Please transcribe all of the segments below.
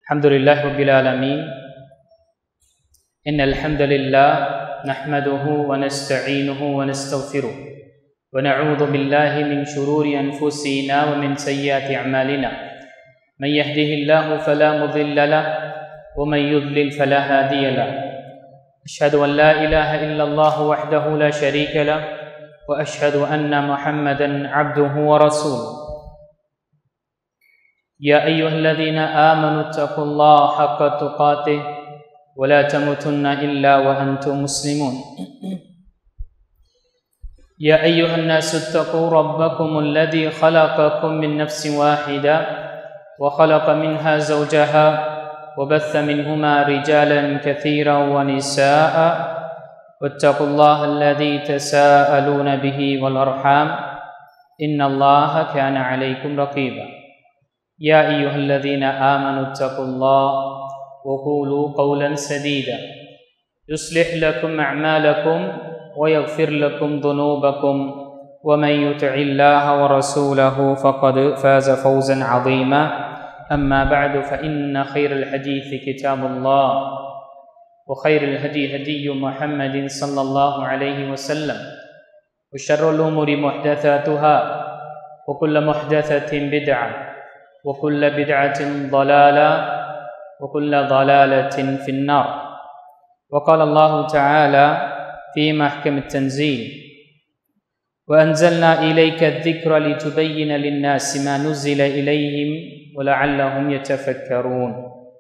الحمد لله رب العالمين إن الحمد لله نحمده ونستعينه ونستغفره ونعوذ بالله من شرور أنفسنا ومن سيئات أعمالنا من يهده الله فلا مضل له ومن يضلل فلا هادي له أشهد أن لا إله إلا الله وحده لا شريك له وأشهد أن محمدا عبده ورسوله يا أيها الذين آمنوا اتقوا الله حق تقاته ولا تموتن إلا وأنتم مسلمون يا أيها الناس اتقوا ربكم الذي خلقكم من نفس واحدة وخلق منها زوجها وبث منهما رجالا كثيرا ونساء واتقوا الله الذي تساءلون به والأرحام إن الله كان عليكم رقيبا يا أيها الذين آمنوا اتقوا الله وقولوا قولا سديدا يصلح لكم أعمالكم ويغفر لكم ذنوبكم ومن يطع الله ورسوله فقد فاز فوزا عظيما أما بعد فإن خير الحديث كتاب الله وخير الهدي هدي محمد صلى الله عليه وسلم وشر الأمور محدثاتها وكل محدثة بدعة وكل بدعة ضلالة وكل ضلالة في النار وقال الله تعالى في محكم التنزيل وأنزلنا إليك الذكر لتبين للناس ما نزل إليهم ولعلهم يتفكرون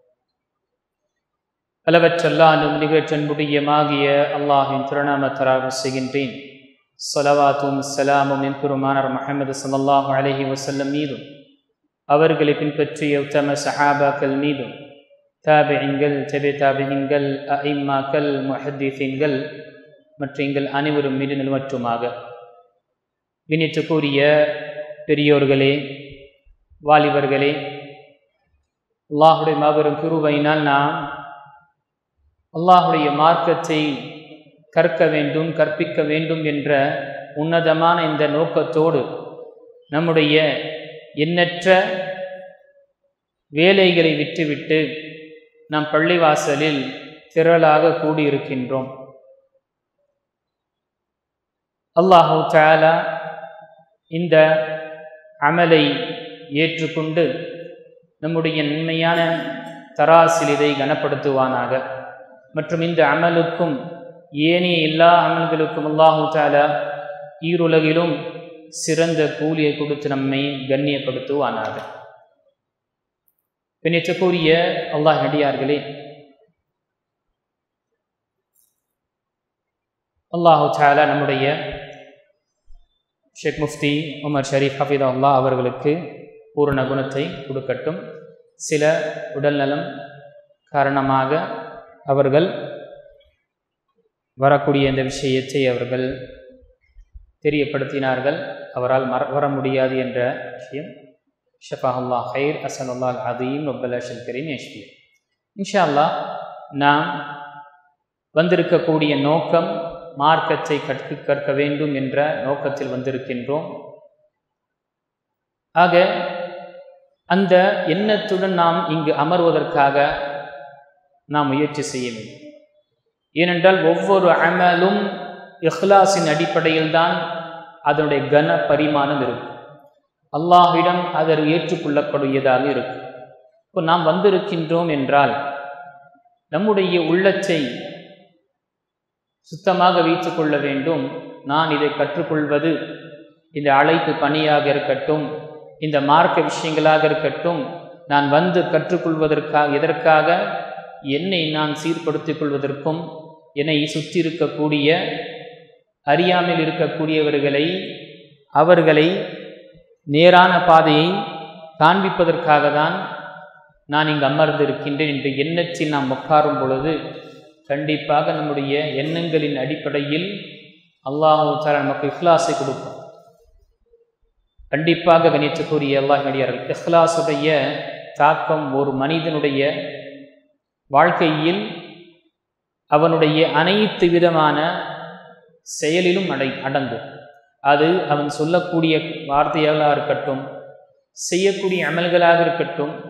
அளவற்றல்லாண்டும் நிகழ்ச்சன்புடையமாகிய அல்லாஹின் திருநாமத்தராக செய்கின்றேன் சலவாத்தும் சலாமும் எம்பெருமானார் முஹம்மது சல்லாஹூ அலஹி வசல்லம் மீதும் அவர்களை பின்பற்றிய உத்தம சஹாபாக்கள் மீதும் தாபியங்கள் செபே தாபியங்கள் அஇம்மாக்கள் முஹத்தீஃபின்கள் மற்றும் எங்கள் அனைவரும் மீது நிலவற்றுமாக வினிற்று கூறிய பெரியோர்களே வாலிபர்களே அல்லாஹுடைய மாபெரும் குருவையினால் நாம் அல்லாஹுடைய மார்க்கத்தை கற்க வேண்டும் கற்பிக்க வேண்டும் என்ற உன்னதமான இந்த நோக்கத்தோடு நம்முடைய எண்ணற்ற வேலைகளை விட்டுவிட்டு நாம் பள்ளிவாசலில் திரளாக கூடியிருக்கின்றோம் அல்லாஹு தாலா இந்த அமலை ஏற்றுக்கொண்டு நம்முடைய நன்மையான தராசில் இதை கனப்படுத்துவானாக மற்றும் இந்த அமலுக்கும் ஏனைய எல்லா அமல்களுக்கும் அல்லாஹு தாலா ஈருலகிலும் சிறந்த கூலியை கொடுத்து நம்மை கண்ணியப்படுத்துவானாக பின்னேற்றக்கூடிய அல்லாஹ் நடிகார்களே அல்லாஹு தாலா நம்முடைய ஷேக் முஃப்தி உமர் ஷரீஃப் ஹஃபீத் அல்லா அவர்களுக்கு பூரண குணத்தை கொடுக்கட்டும் சில உடல்நலம் காரணமாக அவர்கள் வரக்கூடிய இந்த விஷயத்தை அவர்கள் தெரியப்படுத்தினார்கள் அவரால் மற வர முடியாது என்ற விஷயம் ஷஃபாஹல்லா ஹைர் அசன் அல்லால் அதீம் ரொப்பல் அஷல் கரீம் யஷ்பியா இன்ஷா அல்லா நாம் வந்திருக்கக்கூடிய நோக்கம் மார்க்கத்தை கற்று கற்க வேண்டும் என்ற நோக்கத்தில் வந்திருக்கின்றோம் ஆக அந்த எண்ணத்துடன் நாம் இங்கு அமர்வதற்காக நாம் முயற்சி செய்ய வேண்டும் ஏனென்றால் ஒவ்வொரு அமலும் இஹ்லாஸின் அடிப்படையில் தான் அதனுடைய கன பரிமாணம் இருக்கும் அல்லாஹிடம் அதை ஏற்றுக்கொள்ளக்கூடியதாக இருக்கும் இப்போ நாம் வந்திருக்கின்றோம் என்றால் நம்முடைய உள்ளத்தை சுத்தமாக வைத்து கொள்ள வேண்டும் நான் இதை கற்றுக்கொள்வது இந்த அழைப்பு பணியாக இருக்கட்டும் இந்த மார்க்க விஷயங்களாக இருக்கட்டும் நான் வந்து கற்றுக்கொள்வதற்காக எதற்காக என்னை நான் சீர்படுத்திக் கொள்வதற்கும் என்னை சுற்றி இருக்கக்கூடிய அறியாமல் இருக்கக்கூடியவர்களை அவர்களை நேரான பாதையை காண்பிப்பதற்காக தான் நான் இங்கு அமர்ந்திருக்கின்றேன் என்ற எண்ணத்தில் நாம் உட்காரும் பொழுது கண்டிப்பாக நம்முடைய எண்ணங்களின் அடிப்படையில் அல்லாஹு தாலா நமக்கு இஹ்லாஸை கொடுக்கும் கண்டிப்பாக கணித்துக்கூறிய அல்லாஹ் நடிகார்கள் இஹ்லாஸுடைய தாக்கம் ஒரு மனிதனுடைய வாழ்க்கையில் அவனுடைய அனைத்து விதமான செயலிலும் அடை அடங்கும் அது அவன் சொல்லக்கூடிய வார்த்தையாக இருக்கட்டும் செய்யக்கூடிய அமல்களாக இருக்கட்டும்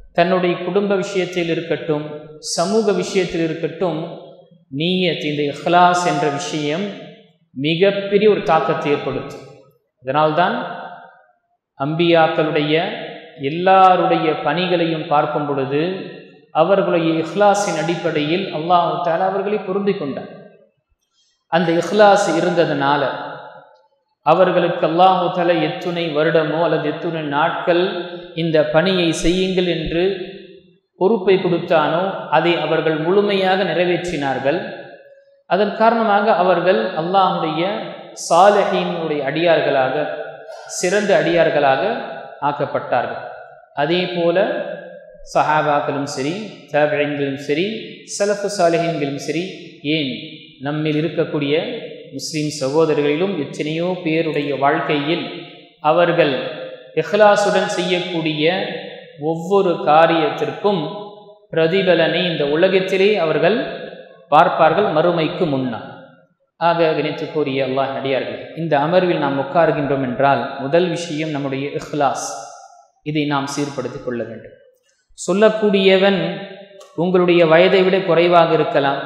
தன்னுடைய குடும்ப விஷயத்தில் இருக்கட்டும் சமூக விஷயத்தில் இருக்கட்டும் நீயத் இந்த இஹ்லாஸ் என்ற விஷயம் மிகப்பெரிய ஒரு தாக்கத்தை ஏற்படுத்தும் அதனால்தான் அம்பியாக்களுடைய எல்லாருடைய பணிகளையும் பார்க்கும் பொழுது அவர்களுடைய இஹ்லாஸின் அடிப்படையில் அல்லாஹு தாலா அவர்களை பொருந்தி கொண்டார் அந்த இஹ்லாஸ் இருந்ததுனால அவர்களுக்கு அல்லாஹு தலை எத்துணை வருடமோ அல்லது எத்துணை நாட்கள் இந்த பணியை செய்யுங்கள் என்று பொறுப்பை கொடுத்தானோ அதை அவர்கள் முழுமையாக நிறைவேற்றினார்கள் அதன் காரணமாக அவர்கள் அல்லாஹுடைய சாலஹீனுடைய அடியார்களாக சிறந்த அடியார்களாக ஆக்கப்பட்டார்கள் அதே போல சஹாபாக்களும் சரி தாபிழங்களும் சரி சலஃபு சாலிஹீன்களும் சரி ஏன் நம்மில் இருக்கக்கூடிய முஸ்லீம் சகோதரர்களிலும் எத்தனையோ பேருடைய வாழ்க்கையில் அவர்கள் இஹ்லாசுடன் செய்யக்கூடிய ஒவ்வொரு காரியத்திற்கும் பிரதிபலனை இந்த உலகத்திலே அவர்கள் பார்ப்பார்கள் மறுமைக்கு முன்னால் ஆக கணித்து கூறிய அல்லாஹ் அடியார்கள் இந்த அமர்வில் நாம் உட்காருகின்றோம் என்றால் முதல் விஷயம் நம்முடைய இஹ்லாஸ் இதை நாம் சீர்படுத்திக் கொள்ள வேண்டும் சொல்லக்கூடியவன் உங்களுடைய வயதை விட குறைவாக இருக்கலாம்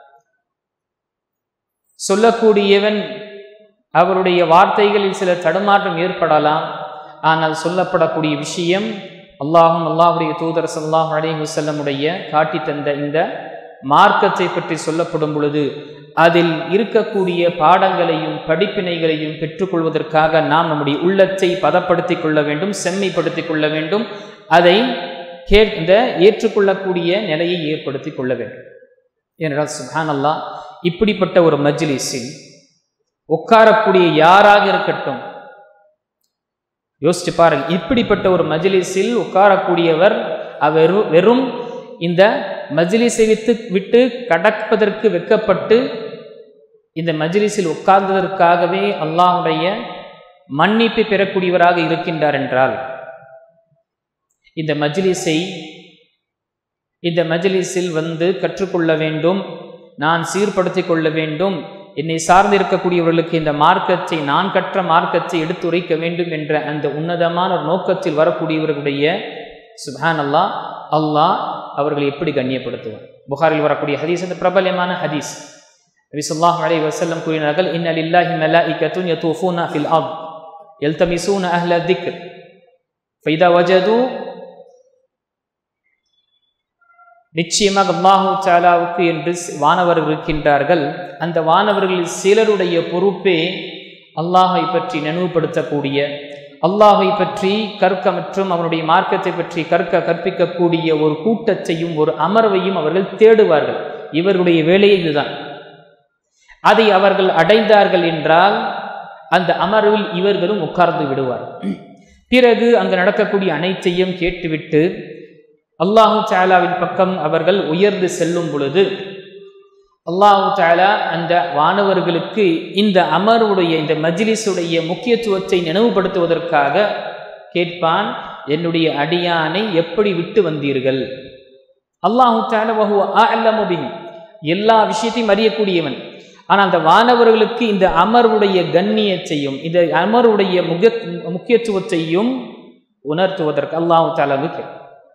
சொல்லக்கூடியவன் அவருடைய வார்த்தைகளில் சில தடுமாற்றம் ஏற்படலாம் ஆனால் சொல்லப்படக்கூடிய விஷயம் அல்லாஹும் அல்லாஹுடைய தூதர் சல்லாஹ் அலி வசல்லமுடைய காட்டி தந்த இந்த மார்க்கத்தை பற்றி சொல்லப்படும் பொழுது அதில் இருக்கக்கூடிய பாடங்களையும் படிப்பினைகளையும் பெற்றுக்கொள்வதற்காக நாம் நம்முடைய உள்ளத்தை பதப்படுத்தி கொள்ள வேண்டும் செம்மைப்படுத்திக் கொள்ள வேண்டும் அதை கே இந்த ஏற்றுக்கொள்ளக்கூடிய நிலையை ஏற்படுத்தி கொள்ள வேண்டும் ஏனென்றால் சுஹான் அல்லா இப்படிப்பட்ட ஒரு மஜ்லிஸில் உட்காரக்கூடிய யாராக இருக்கட்டும் யோசிச்சு பாருங்க இப்படிப்பட்ட ஒரு மஜ்லிஸில் உட்காரக்கூடியவர் அவர் வெறும் இந்த மஜ்லிஸை விட்டு விட்டு கடப்பதற்கு வெக்கப்பட்டு இந்த மஜ்லிஸில் உட்கார்ந்ததற்காகவே அல்லாஹுடைய மன்னிப்பு பெறக்கூடியவராக இருக்கின்றார் என்றால் இந்த மஜ்லிஸை இந்த மஜ்லிஸில் வந்து கற்றுக்கொள்ள வேண்டும் நான் சீர்படுத்திக் கொள்ள வேண்டும் என்னை சார்ந்து இருக்கக்கூடியவர்களுக்கு இந்த மார்க்கத்தை நான் கற்ற மார்க்கத்தை எடுத்துரைக்க வேண்டும் என்ற அந்த உன்னதமான ஒரு நோக்கத்தில் வரக்கூடியவர்களுடைய சுபான் அல்லா அல்லாஹ் அவர்களை எப்படி கண்ணியப்படுத்துவார் புகாரில் வரக்கூடிய ஹதீஸ் அந்த பிரபலமான ஹதீஸ் நபி சொல்லாஹ் அலை வசல்லம் கூறினார்கள் இன்னல் இல்லாஹி மலாஇகத்துன் யதூஃபூனா ஃபில் அப் யல்தமிசூன அஹ்ல திக்ர் ஃபைதா வஜது நிச்சயமாக அல்லாஹூ சாலாவுக்கு என்று வானவர்கள் இருக்கின்றார்கள் அந்த வானவர்களில் சிலருடைய பொறுப்பே அல்லாஹை பற்றி நினைவுபடுத்தக்கூடிய அல்லாஹை பற்றி கற்க மற்றும் அவனுடைய மார்க்கத்தை பற்றி கற்க கற்பிக்கக்கூடிய ஒரு கூட்டத்தையும் ஒரு அமர்வையும் அவர்கள் தேடுவார்கள் இவர்களுடைய வேலையை இதுதான் அதை அவர்கள் அடைந்தார்கள் என்றால் அந்த அமர்வில் இவர்களும் உட்கார்ந்து விடுவார் பிறகு அங்கு நடக்கக்கூடிய அனைத்தையும் கேட்டுவிட்டு அல்லாஹு தாலாவின் பக்கம் அவர்கள் உயர்ந்து செல்லும் பொழுது அல்லாஹு தாலா அந்த வானவர்களுக்கு இந்த அமர்வுடைய இந்த மஜ்லிஸுடைய முக்கியத்துவத்தை நினைவுபடுத்துவதற்காக கேட்பான் என்னுடைய அடியானை எப்படி விட்டு வந்தீர்கள் அல்லாஹு தாலா எல்லா விஷயத்தையும் அறியக்கூடியவன் ஆனால் அந்த வானவர்களுக்கு இந்த அமர்வுடைய கண்ணியத்தையும் இந்த அமர்வுடைய முக முக்கியத்துவத்தையும் உணர்த்துவதற்கு அல்லாஹு தாலாவுக்கு கேட்பான்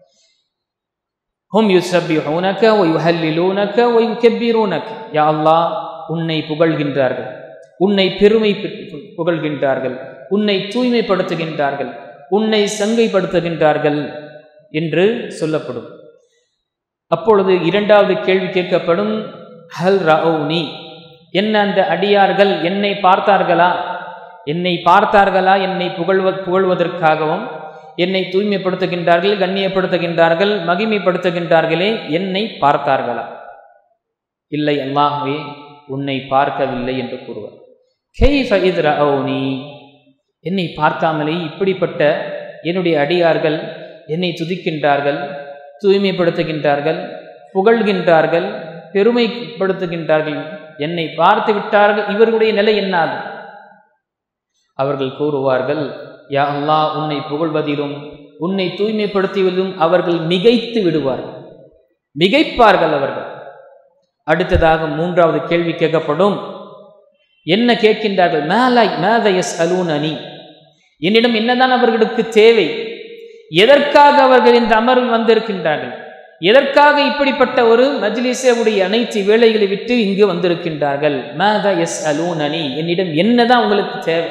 ஹும் யுசப்பிஹூனக ஒயுஹல்லிலூனக ஒயுகெப்பீரூனக் யா அல்லாஹ் உன்னை புகழ்கின்றார்கள் உன்னை பெருமை புகழ்கின்றார்கள் உன்னை தூய்மைப்படுத்துகின்றார்கள் உன்னை சங்கைப்படுத்துகின்றார்கள் என்று சொல்லப்படும் அப்பொழுது இரண்டாவது கேள்வி கேட்கப்படும் ஹல் ரவுனி என்ன அந்த அடியார்கள் என்னை பார்த்தார்களா என்னை பார்த்தார்களா என்னை புகழ்வ புகழ்வதற்காகவும் என்னை தூய்மைப்படுத்துகின்றார்கள் கண்ணியப்படுத்துகின்றார்கள் மகிமைப்படுத்துகின்றார்களே என்னை பார்த்தார்களா இல்லை அல்லாஹ்வே உன்னை பார்க்கவில்லை என்று கூறுவார் கெய்ஃப இத்ரவுனி என்னை பார்க்காமலே இப்படிப்பட்ட என்னுடைய அடியார்கள் என்னை துதிக்கின்றார்கள் தூய்மைப்படுத்துகின்றார்கள் புகழ்கின்றார்கள் பெருமைப்படுத்துகின்றார்கள் என்னை பார்த்து விட்டார்கள் இவர்களுடைய நிலை என்னாகும் அவர்கள் கூறுவார்கள் யா அல்லாஹ் உன்னை புகழ்வதிலும் உன்னை தூய்மைப்படுத்துவதிலும் அவர்கள் மிகைத்து விடுவார்கள் மிகைப்பார்கள் அவர்கள் அடுத்ததாக மூன்றாவது கேள்வி கேட்கப்படும் என்ன கேட்கின்றார்கள் மேலாய் மேதயஸ் அலூன் அணி என்னிடம் என்னதான் அவர்களுக்கு தேவை எதற்காக அவர்கள் இந்த அமர்வில் வந்திருக்கின்றார்கள் எதற்காக இப்படிப்பட்ட ஒரு மஜ்லிஸுடைய அனைத்து வேலைகளை விட்டு இங்கு வந்திருக்கின்றார்கள் மாதா எஸ் அலூனனி என்னிடம் என்னதான் உங்களுக்கு தேவை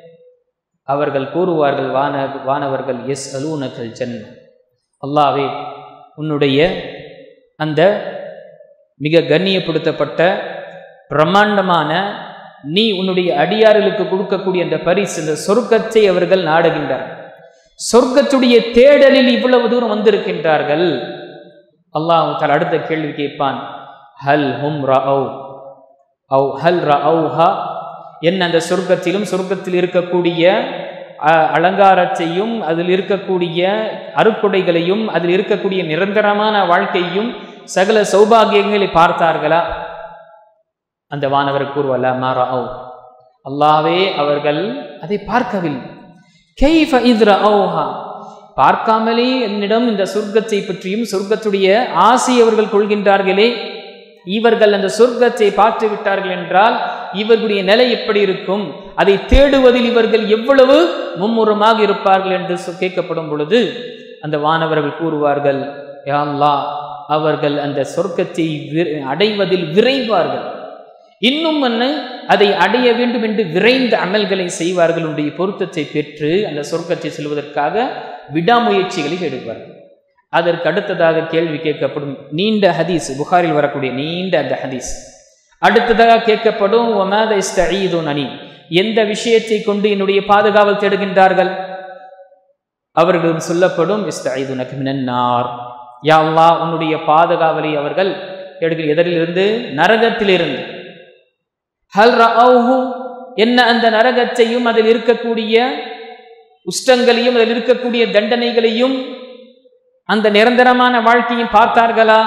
அவர்கள் கூறுவார்கள் வான வானவர்கள் எஸ் அலூனகல் ஜன்ம அல்லாவே உன்னுடைய அந்த மிக கண்ணியப்படுத்தப்பட்ட பிரம்மாண்டமான நீ உன்னுடைய அடியார்களுக்கு கொடுக்கக்கூடிய அந்த பரிசு இந்த சொர்க்கத்தை அவர்கள் நாடுகின்றார் சொர்க்கத்துடைய தேடலில் இவ்வளவு தூரம் வந்திருக்கின்றார்கள் அல்லாஹ் தால் அடுத்த கேள்வி கேட்பான் ஹல் ஹும் ரஅவ் அவு ஹல் ரஅவ்ஹா என்ன அந்த சொர்க்கத்திலும் சொர்க்கத்தில் இருக்கக்கூடிய அ- அலங்காரத்தையும் அதில் இருக்கக்கூடிய அருக்குடைகளையும் அதில் இருக்கக்கூடிய நிரந்தரமான வாழ்க்கையும் சகல சௌபாகியங்களை பார்த்தார்களா அந்த வானவர் கூறுவல்ல மாறாவ் அல்லாவே அவர்கள் அதை பார்க்கவில்லை கெய்ஃப இத்ர பார்க்காமலே என்னிடம் இந்த சொர்க்கத்தை பற்றியும் சொர்க்கத்துடைய ஆசை அவர்கள் கொள்கின்றார்களே இவர்கள் அந்த சொர்க்கத்தை பார்த்து விட்டார்கள் என்றால் இவர்களுடைய நிலை எப்படி இருக்கும் அதை தேடுவதில் இவர்கள் எவ்வளவு மும்முரமாக இருப்பார்கள் என்று சொ- கேட்கப்படும் பொழுது அந்த வானவர்கள் கூறுவார்கள் யா அல்லாஹ் அவர்கள் அந்த சொர்க்கத்தை வி- அடைவதில் விரைவார்கள் இன்னும் என்ன அதை அடைய வேண்டும் என்று விரைந்த அமல்களை செய்வார்கள் உடைய பொருத்தத்தை பெற்று அந்த சொர்க்கத்தை செல்வதற்காக விடாமுயற்சிகளை எடுப்பார்கள் அதற்கு அடுத்ததாக கேள்வி கேட்கப்படும் நீண்ட ஹதீஸ் புகாரில் வரக்கூடிய நீண்ட அந்த ஹதீஸ் அடுத்ததாக கேட்கப்படும் ஒமாத இஸ்தஈதுன் அனி எந்த விஷயத்தை கொண்டு என்னுடைய பாதுகாவல் தேடுகின்றார்கள் அவர்களிடம் சொல்லப்படும் இஸ்தஈதுனக மினன்னார் யா அல்லாஹ் உன்னுடைய பாதுகாவலை அவர்கள் தேடுகிற எதரிலிருந்து நரகத்திலிருந்து ஹல் ரஅவுஹு என்ன அந்த நரகத்தையும் அதில் இருக்கக்கூடிய உஷ்டங்களையும் அதில் இருக்கக்கூடிய தண்டனைகளையும் அந்த நிரந்தரமான வாழ்க்கையும் பார்த்தார்களா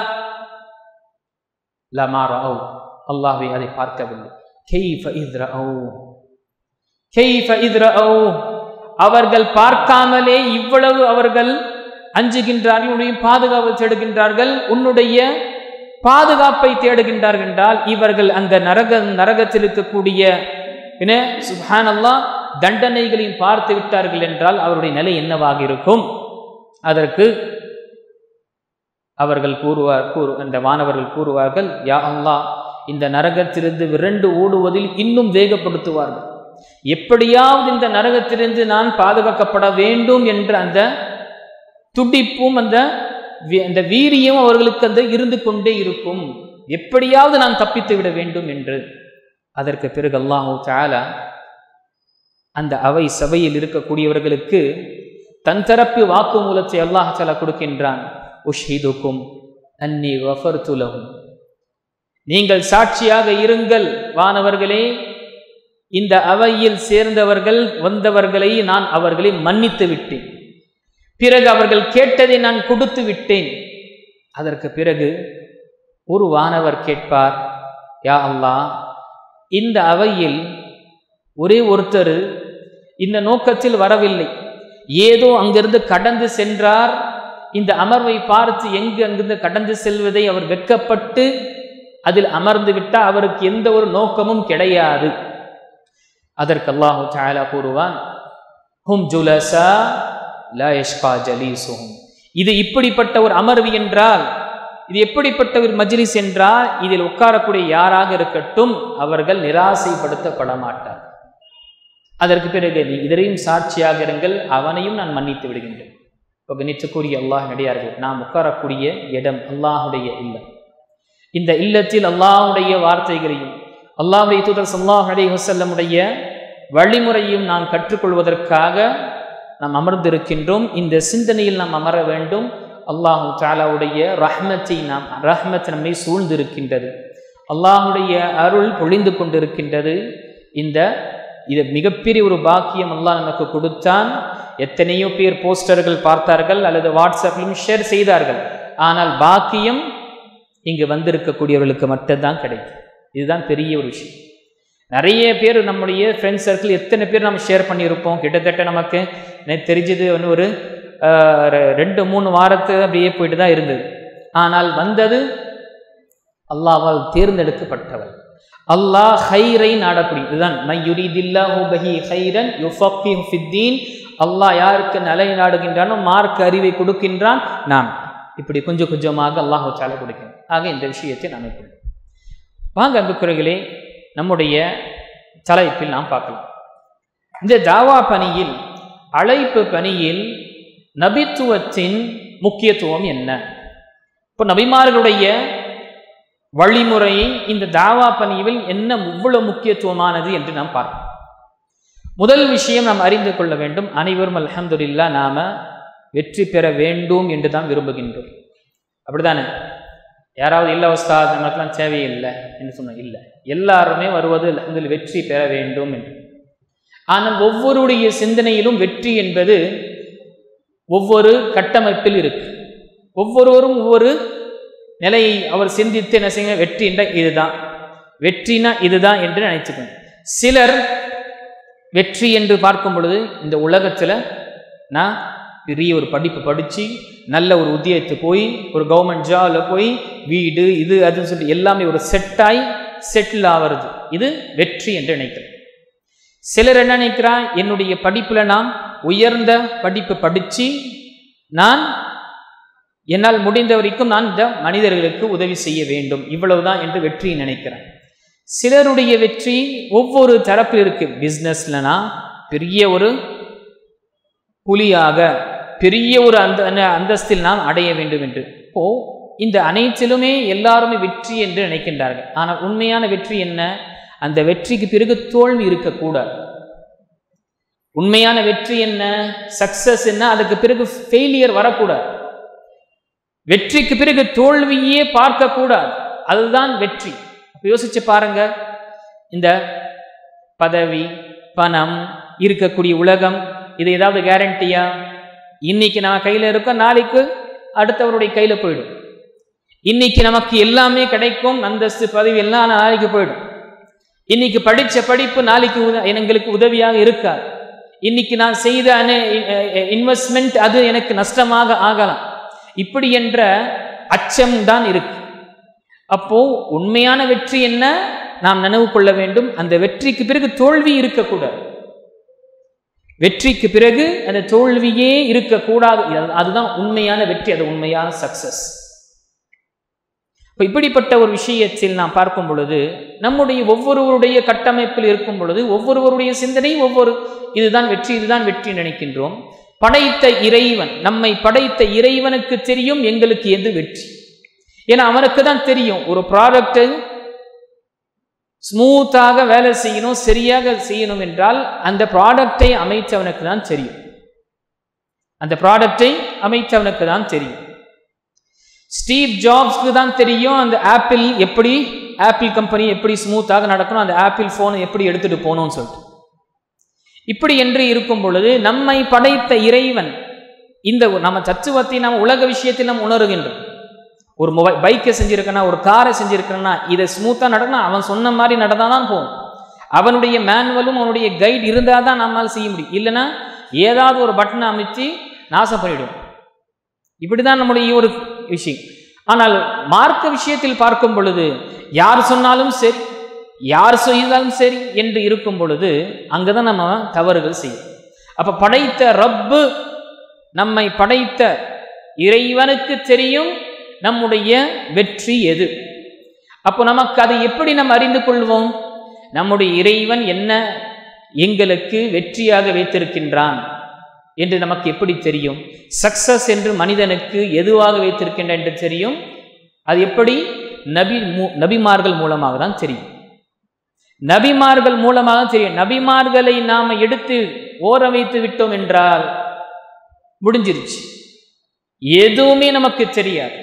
லமா ரஅவ் அல்லாஹ்வே அதை பார்க்கவில்லை கெய்ஃப இத் ரஅவ் கெய்ஃப இத் ரஅவ் அவர்கள் பார்க்காமலே இவ்வளவு அவர்கள் அஞ்சுகின்றார்கள் உன்னுடைய பாதுகாப்பு தேடுகின்றார்கள் உன்னுடைய பாதுகாப்பை தேடுகின்றார்கள் என்றால் இவர்கள் அந்த நரக நரகத்தில் இருக்கக்கூடிய என்ன சுப்ஹானல்லாஹ் தண்டனைகளையும் பார்த்து விட்டார்கள் என்றால் அவருடைய நிலை என்னவாக இருக்கும் அதற்கு அவர்கள் கூறுவார் கூறு அந்த வானவர்கள் கூறுவார்கள் யா அல்லாஹ் இந்த நரகத்திலிருந்து விரண்டு ஓடுவதில் இன்னும் வேகப்படுத்துவார்கள் எப்படியாவது இந்த நரகத்திலிருந்து நான் பாதுகாக்கப்பட வேண்டும் என்ற அந்த துடிப்பும் அந்த வி- அந்த வீரியம் அவர்களுக்கு அந்த இருந்து கொண்டே இருக்கும் எப்படியாவது நான் தப்பித்து விட வேண்டும் என்று அதற்கு பிறகு அல்லாஹு தஆலா அந்த அவை சபையில் இருக்கக்கூடியவர்களுக்கு தன் தரப்பு வாக்குமூலத்தை அல்லாஹ் தஆலா கொடுக்கின்றான் உஷ்ஹிதுக்கும் அன்னி வஃபர்து லஹும் நீங்கள் சாட்சியாக இருங்கள் வானவர்களே இந்த அவையில் சேர்ந்தவர்கள் வந்தவர்களை நான் அவர்களை மன்னித்து விட்டேன் பிறகு அவர்கள் கேட்டதை நான் கொடுத்து விட்டேன் அதற்கு பிறகு ஒரு வானவர் கேட்பார் யா அல்லாஹ் இந்த அவையில் ஒரே ஒருத்தர் இந்த நோக்கத்தில் வரவில்லை ஏதோ அங்கிருந்து கடந்து சென்றார் இந்த அமர்வை பார்த்து எங்கு அங்கிருந்து கடந்து செல்வதை அவர் வெட்கப்பட்டு அதில் அமர்ந்து விட்டால் அவருக்கு எந்த ஒரு நோக்கமும் கிடையாது அதற்கு அல்லாஹு தஆலா கூறுவான் ஹும் ஜுலசா லா யஷ்கா ஜலீசுஹும் இது இப்படிப்பட்ட ஒரு அமர்வு என்றால் இது எப்படிப்பட்ட ஒரு மஜ்லிஸ் என்றால் இதில் உட்காரக்கூடிய யாராக இருக்கட்டும் அவர்கள் நிராசைப்படுத்தப்பட மாட்டார் அதற்கு பிறகு நீ இதரையும் சாட்சியாக இருங்கள் அவனையும் நான் மன்னித்து விடுகின்றேன் இப்போ கணித்துக்குரிய அல்லாஹ் நடிகார்கள் நாம் உட்காரக்கூடிய இடம் அல்லாஹுடைய இல்லம் இந்த இல்லத்தில் அல்லாஹுடைய வார்த்தைகளையும் அல்லாஹுடைய தூதர் சல்லாஹ் அலி வசல்லமுடைய வழிமுறையும் நாம் கற்றுக்கொள்வதற்காக நாம் அமர்ந்திருக்கின்றோம் இந்த சிந்தனையில் நாம் அமர வேண்டும் அல்லாஹு தாலாவுடைய ரஹ்மத்தை நாம் ரஹ்மத் நம்மை சூழ்ந்திருக்கின்றது அல்லாஹுடைய அருள் பொழிந்து கொண்டிருக்கின்றது இந்த இது மிகப்பெரிய ஒரு பாக்கியம் அல்லாஹ் நமக்கு கொடுத்தான் எத்தனையோ பேர் போஸ்டர்கள் பார்த்தார்கள் அல்லது வாட்ஸ்அப்பிலும் ஷேர் செய்தார்கள் ஆனால் பாக்கியம் இங்கு வந்திருக்கக்கூடியவர்களுக்கு மட்டும்தான் கிடைக்கும் இதுதான் பெரிய ஒரு விஷயம் நிறைய பேர் நம்முடைய ஃப்ரெண்ட்ஸ் சர்க்கிள் எத்தனை பேர் நம்ம ஷேர் பண்ணியிருப்போம் கிட்டத்தட்ட நமக்கு எனக்கு தெரிஞ்சது வந்து ஒரு ஆஹ், ரெ- ரெண்டு மூணு வாரத்து அப்படியே போயிட்டு தான் இருந்தது ஆனால் வந்தது அல்லாஹ்வால் தேர்ந்தெடுக்கப்பட்டவள் அல்லாஹ் ஹைரை நாடக்கூடிய இதுதான் மை யுரிதில்லாஹு பஹி ஹைரன் யுஃபக்கிஹு ஃபித்தீன் அல்லாஹ் யாருக்கு நிலை நாடுகின்றானோ மார்க்க அறிவை கொடுக்கின்றான் நாம் இப்படி கொஞ்சம் கொஞ்சமாக அல்லாஹ் சாலை கொடுக்கணும் ஆக இந்த விஷயத்தை நாம் எப்படி வாங்க அன்புக்குறைகளே நம்முடைய தலைப்பில் நாம் பார்க்கலாம் இந்த தாவா பணியில் அழைப்பு பணியில் நபித்துவத்தின் முக்கியத்துவம் என்ன இப்போ நபிமார்களுடைய வழிமுறையை இந்த தாவா பணியில் என்ன இவ்வளவு முக்கியத்துவமானது என்று நாம் பார்ப்போம் முதல் விஷயம் நாம் அறிந்து கொள்ள வேண்டும் அனைவரும் அல்ஹம்துலில்லா நாம வெற்றி பெற வேண்டும் என்று தான் விரும்புகின்றோம் அப்படிதானே யாராவது இல்லை உஸ்தாத் நமக்கெல்லாம் தேவையில்லை என்று சொன்ன இல்லை எல்லாருமே வருவது அதில் வெற்றி பெற வேண்டும் என்று ஆனால் ஒவ்வொருடைய சிந்தனையிலும் வெற்றி என்பது ஒவ்வொரு கட்டமைப்பில் இருக்கு ஒவ்வொருவரும் ஒவ்வொரு நிலையை அவர் சிந்தித்து என்ன செய்ய வெற்றி என்ற இதுதான் வெற்றினா இதுதான் என்று நினைச்சுக்கணும் சிலர் வெற்றி என்று பார்க்கும் பொழுது இந்த உலகத்தில் நான் பெரிய ஒரு படிப்பு படித்து நல்ல ஒரு உத்தியோகத்து போய் ஒரு கவர்மெண்ட் ஜாபில் போய் வீடு இது அதுன்னு சொல்லிட்டு எல்லாமே ஒரு செட்டாய் செட்டில் ஆகிறது இது வெற்றி என்று நினைக்கிறேன் சிலர் என்ன நினைக்கிறா என்னுடைய படிப்பில் நான் உயர்ந்த படிப்பு படித்து நான் என்னால் முடிந்த வரைக்கும் நான் இந்த மனிதர்களுக்கு உதவி செய்ய வேண்டும் இவ்வளவுதான் என்று வெற்றியை நினைக்கிறேன் சிலருடைய வெற்றி ஒவ்வொரு தரப்பில் இருக்கு பிஸ்னஸ்லனா பெரிய ஒரு புலியாக பெரிய ஒரு அந்த அந்தஸ்தில் நாம் அடைய வேண்டும் என்று இப்போ இந்த அனைத்திலுமே எல்லாருமே வெற்றி என்று நினைக்கின்றார்கள் ஆனால் உண்மையான வெற்றி என்ன அந்த வெற்றிக்கு பிறகு தோல்வி இருக்கக்கூடாது உண்மையான வெற்றி என்ன சக்சஸ் என்ன அதுக்கு பிறகு ஃபெயிலியர் வரக்கூடாது வெற்றிக்கு பிறகு தோல்வியே பார்க்கக்கூடாது அதுதான் வெற்றி யோசிச்சு பாருங்க இந்த பதவி பணம் இருக்கக்கூடிய உலகம் இது ஏதாவது கேரண்டியா இன்னைக்கு நம்ம கையில் இருக்கோம் நாளைக்கு அடுத்தவருடைய கையில் போயிடும் இன்னைக்கு நமக்கு எல்லாமே கிடைக்கும் அந்தஸ்து பதவி எல்லாம் நாளைக்கு போயிடும் இன்னைக்கு படித்த படிப்பு நாளைக்கு உத எங்களுக்கு உதவியாக இருக்காது இன்னைக்கு நான் செய்த இன்வெஸ்ட்மெண்ட் அது எனக்கு நஷ்டமாக ஆகலாம் இப்படி என்ற அச்சம் தான் இருக்கு அப்போ உண்மையான வெற்றி என்ன நாம் நினைவு கொள்ள வேண்டும் அந்த வெற்றிக்கு பிறகு தோல்வி இருக்கக்கூடாது வெற்றிக்கு பிறகு அந்த தோல்வியே இருக்கக்கூடாது அதுதான் உண்மையான வெற்றி அது உண்மையான சக்சஸ் இப்போ இப்படிப்பட்ட ஒரு விஷயத்தில் நாம் பார்க்கும் பொழுது நம்முடைய ஒவ்வொருவருடைய கட்டமைப்பில் இருக்கும் பொழுது ஒவ்வொருவருடைய சிந்தனை ஒவ்வொரு இதுதான் வெற்றி இதுதான் வெற்றி நினைக்கின்றோம் படைத்த இறைவன் நம்மை படைத்த இறைவனுக்கு தெரியும் எங்களுக்கு எது வெற்றி ஏன்னா அவனுக்கு தான் தெரியும் ஒரு ப்ராடக்டை ஸ்மூத்தாக வேலை செய்யணும் சரியாக செய்யணும் என்றால் அந்த ப்ராடக்டை அமைத்தவனுக்கு தான் தெரியும் அந்த ப்ராடக்டை அமைத்தவனுக்கு தான் தெரியும் ஸ்டீவ் ஜாப்ஸ்க்கு தான் தெரியும் அந்த ஆப்பிள் எப்படி ஆப்பிள் கம்பெனி எப்படி ஸ்மூத்தாக நடக்கணும் அந்த ஆப்பிள் ஃபோனை எப்படி எடுத்துட்டு போகணும்னு சொல்லிட்டு இப்படி என்று இருக்கும் பொழுது நம்மை படைத்த இறைவன் இந்த நம்ம தத்துவத்தை நம்ம உலக விஷயத்தில் நாம் உணர்கின்றோம் ஒரு மொபைல் பைக்கை செஞ்சிருக்கனா ஒரு காரை செஞ்சிருக்கனா இதை ஸ்மூத்தாக நடக்கணும் அவன் சொன்ன மாதிரி நடந்தால் தான் போகும் அவனுடைய மேனுவலும் அவனுடைய கைட் இருந்தால் தான் நம்மால் செய்ய முடியும் இல்லைன்னா ஏதாவது ஒரு பட்டனை அமைச்சு நாசம் பண்ணிவிடும் இப்படி தான் நம்முடைய ஒரு விஷயம் ஆனால் மார்க்க விஷயத்தில் பார்க்கும் பொழுது யார் சொன்னாலும் சரி யார் செய்தாலும் சரி என்று இருக்கும் பொழுது அங்கே தான் நம்ம தவறுகள் செய்யும் அப்போ படைத்த ரப்பு நம்மை படைத்த இறைவனுக்கு தெரியும் நம்முடைய வெற்றி எது அப்போ நமக்கு அதை எப்படி நம்ம அறிந்து கொள்வோம் நம்முடைய இறைவன் என்ன எங்களுக்கு வெற்றியாக வைத்திருக்கின்றான் என்று நமக்கு எப்படி தெரியும் சக்சஸ் என்று மனிதனுக்கு எதுவாக வைத்திருக்கின்ற என்று தெரியும் அது எப்படி நபி நபிமார்கள் மூலமாக தான் தெரியும் நபிமார்கள் மூலமாக தெரியும் நபிமார்களை நாம எடுத்து ஓர வைத்து விட்டோம் என்றால் முடிஞ்சிருச்சு எதுவுமே நமக்கு தெரியாது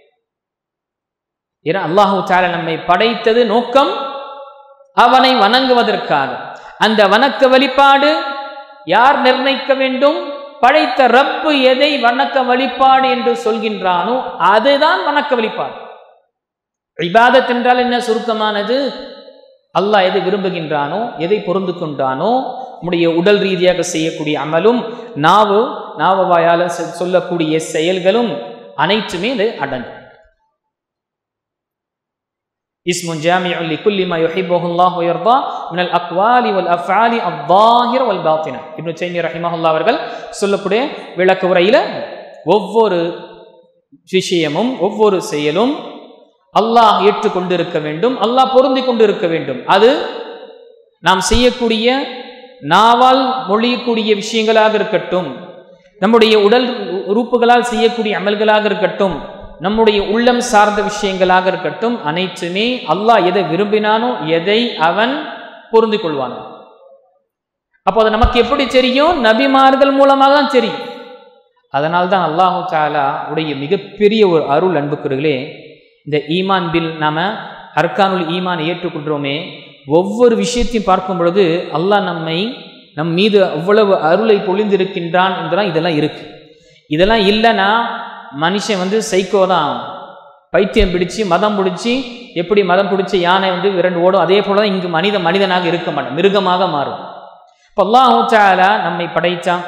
ஏன்னா அல்லாஹு தால நம்மை படைத்தது நோக்கம் அவனை வணங்குவதற்காக அந்த வணக்க வழிபாடு யார் நிர்ணயிக்க வேண்டும் படைத்த ரப்பு எதை வணக்க வழிபாடு என்று சொல்கின்றானோ அதுதான் வணக்க வழிபாடு இபாதத் என்றால் என்ன சுருக்கமானது அல்லாஹ் எதை விரும்புகின்றானோ எதை பொருந்து கொண்டானோ நம்முடைய உடல் ரீதியாக செய்யக்கூடிய அமலும் நாவு நாவவாயால் சொல்லக்கூடிய செயல்களும் அனைத்துமே இது அடங்கும் اسم جامع لكل ما يحبه الله ويرضاه மினல் அக்வாலி வல் அஃபாலி அவ்வாஹிர வல் பாத்தினா இப்னு தைமியா ரஹிமஹுல்லா அவர்கள் சொல்லக்கூடிய விளக்க உரையில ஒவ்வொரு விஷயமும் ஒவ்வொரு செயலும் அல்லாஹ் ஏற்றுக்கொண்டிருக்க வேண்டும் அல்லாஹ் பொருந்தி கொண்டு இருக்க வேண்டும் அது நாம் செய்யக்கூடிய நாவால் மொழியக்கூடிய விஷயங்களாக இருக்கட்டும் நம்முடைய உடல் உறுப்புகளால் செய்யக்கூடிய அமல்களாக இருக்கட்டும் நம்முடைய உள்ளம் சார்ந்த விஷயங்களாக இருக்கட்டும் அனைத்துமே அல்லாஹ் எதை விரும்பினானோ எதை அவன் பொருந்திக் கொள்வானோ அப்போ அது நமக்கு எப்படி தெரியும் நபிமார்கள் மூலமாக தான் தெரியும் அதனால் தான் அல்லாஹு தாலா உடைய மிகப்பெரிய ஒரு அருள் அன்புக்குறர்களே இந்த ஈமான் பில் நாம அர்கானுல் ஈமான் ஏற்றுக்கொள்கிறோமே ஒவ்வொரு விஷயத்தையும் பார்க்கும் பொழுது அல்லாஹ் நம்மை நம் மீது அவ்வளவு அருளை பொழிந்திருக்கின்றான் என்றெல்லாம் இதெல்லாம் இருக்கு இதெல்லாம் இல்லைன்னா மனுஷன் வந்து சைக்கோ தான் பைத்தியம் பிடிச்சு மதம் பிடிச்சி எப்படி மதம் பிடிச்ச யானை வந்து விரண்டு ஓடும் அதே போல தான் இங்கு மனித மனிதனாக இருக்க மாட்டான் மிருகமாக மாறும் இப்போ அல்லாஹ் தாலா நம்மை படைத்தான்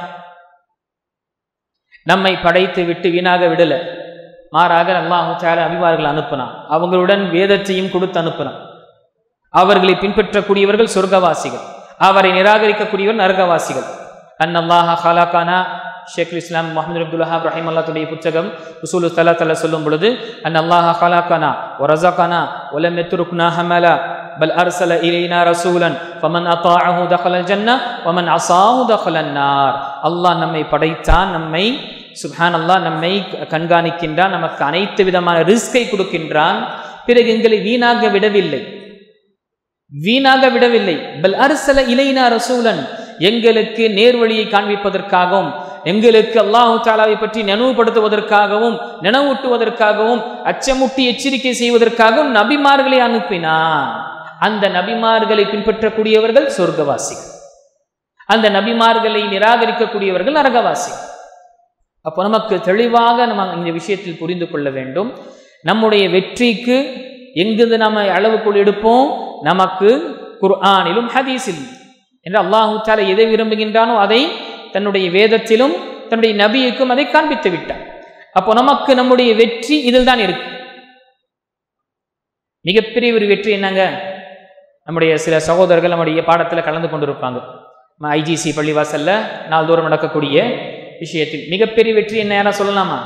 நம்மை படைத்து விட்டு வீணாக விடல மாறாக அல்லாஹு தாலா அபிமார்கள் அனுப்பினான் அவங்களுடன் வேதத்தையும் கொடுத்து அனுப்பினான் அவர்களை பின்பற்றக்கூடியவர்கள் சொர்க்கவாசிகள் அவரை நிராகரிக்கக்கூடியவர் நரகவாசிகள் அன் அல்லாஹா ஹலாக்கானா ஷேக் இஸ்லாம் முகமது அப்துல் வஹாப் ரஹிம் அல்லாத்துடைய புத்தகம் உசூலு தலா தலா சொல்லும் பொழுது அன் அல்லாஹா ஹலாக்கானா ஒரசாக்கானா ஒலம் எத்துருக்னா ஹமலா பல் அர்சல இலைனா ரசூலன் ஃபமன் அத்தாஅஹு தഖலல் ஜன்னா வமன் அஸாஹு தഖலன் நார் அல்லாஹ் நம்மை படைத்தான் நம்மை சுப்ஹான் அல்லாஹ் நம்மை கண்காணிக்கின்றான் நமக்கு அனைத்து விதமான ரிஸ்கை கொடுக்கின்றான் பிறகு எங்களை வீணாக விடவில்லை வீணாக விடவில்லை பல் அர்சல இலைனா ரசூலன் எங்களுக்கு நேர்வழியை காண்பிப்பதற்காகவும் எங்களுக்கு அல்லாஹு தாலாவை பற்றி நினைவுபடுத்துவதற்காகவும் நினைவூட்டுவதற்காகவும் அச்சமுட்டி எச்சரிக்கை செய்வதற்காகவும் நபிமார்களை அனுப்பினான் அந்த நபிமார்களை பின்பற்றக்கூடியவர்கள் சொர்க்கவாசிகள் அந்த நபிமார்களை நிராகரிக்கக்கூடியவர்கள் நரகவாசிகள் அப்போ நமக்கு தெளிவாக நம்ம இந்த விஷயத்தில் புரிந்து கொள்ள வேண்டும் நம்முடைய வெற்றிக்கு எங்கிருந்து நம்ம அளவுக்குள் எடுப்போம் நமக்கு குர்ஆனிலும் ஹதீஸிலும் என்று அல்லாஹு தாலா எதை விரும்புகின்றானோ அதை தன்னுடைய வேதத்திலும் தன்னுடைய நபியுக்கும் அதை காண்பித்து விட்டார் அப்போ நமக்கு நம்முடைய வெற்றி இதில் தான் இருக்கு மிகப்பெரிய ஒரு வெற்றி என்னங்க நம்முடைய சில சகோதரர்கள் நம்முடைய பாடத்தில் கலந்து கொண்டிருப்பாங்க ஐஜிசி பள்ளிவாசல்ல நாள்தோறும் நடக்கக்கூடிய விஷயத்தில் மிகப்பெரிய வெற்றி என்ன யாரா சொல்லலாமா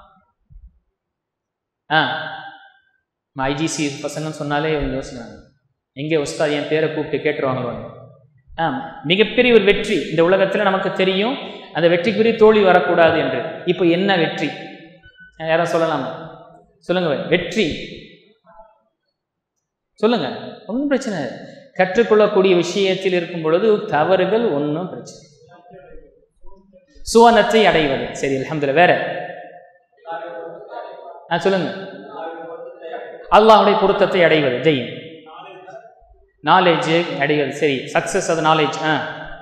ஆ ஐஜிசி பசங்கன்னு சொன்னாலே இவங்க யோசிக்கிறாங்க எங்கே உஸ்தாத் என் பேரை கூப்பிட்டு கேட்டுருவாங்களோ ஆ மிகப்பெரிய ஒரு வெற்றி இந்த உலகத்தில் நமக்கு தெரியும் அந்த வெற்றிக்குரிய தோல்வி வரக்கூடாது என்று இப்போ என்ன வெற்றி யாரும் சொல்லலாமா சொல்லுங்க வெற்றி சொல்லுங்க ஒன்றும் பிரச்சனை இல்லை. கற்றுக்கொள்ளக்கூடிய விஷயத்தில் இருக்கும் பொழுது தவறுகள் ஒன்றும் பிரச்சனை இல்லை. சுவனத்தை அடைவது சரி அல்ஹம்துலில்லாஹ் வேற ஆ சொல்லுங்க அல்லாஹ்வுடைய பொருத்தத்தை அடைவது ஜெயின் நாலேஜ் அடைவது சரி சக்சஸ் அது நாலேஜ் ஆ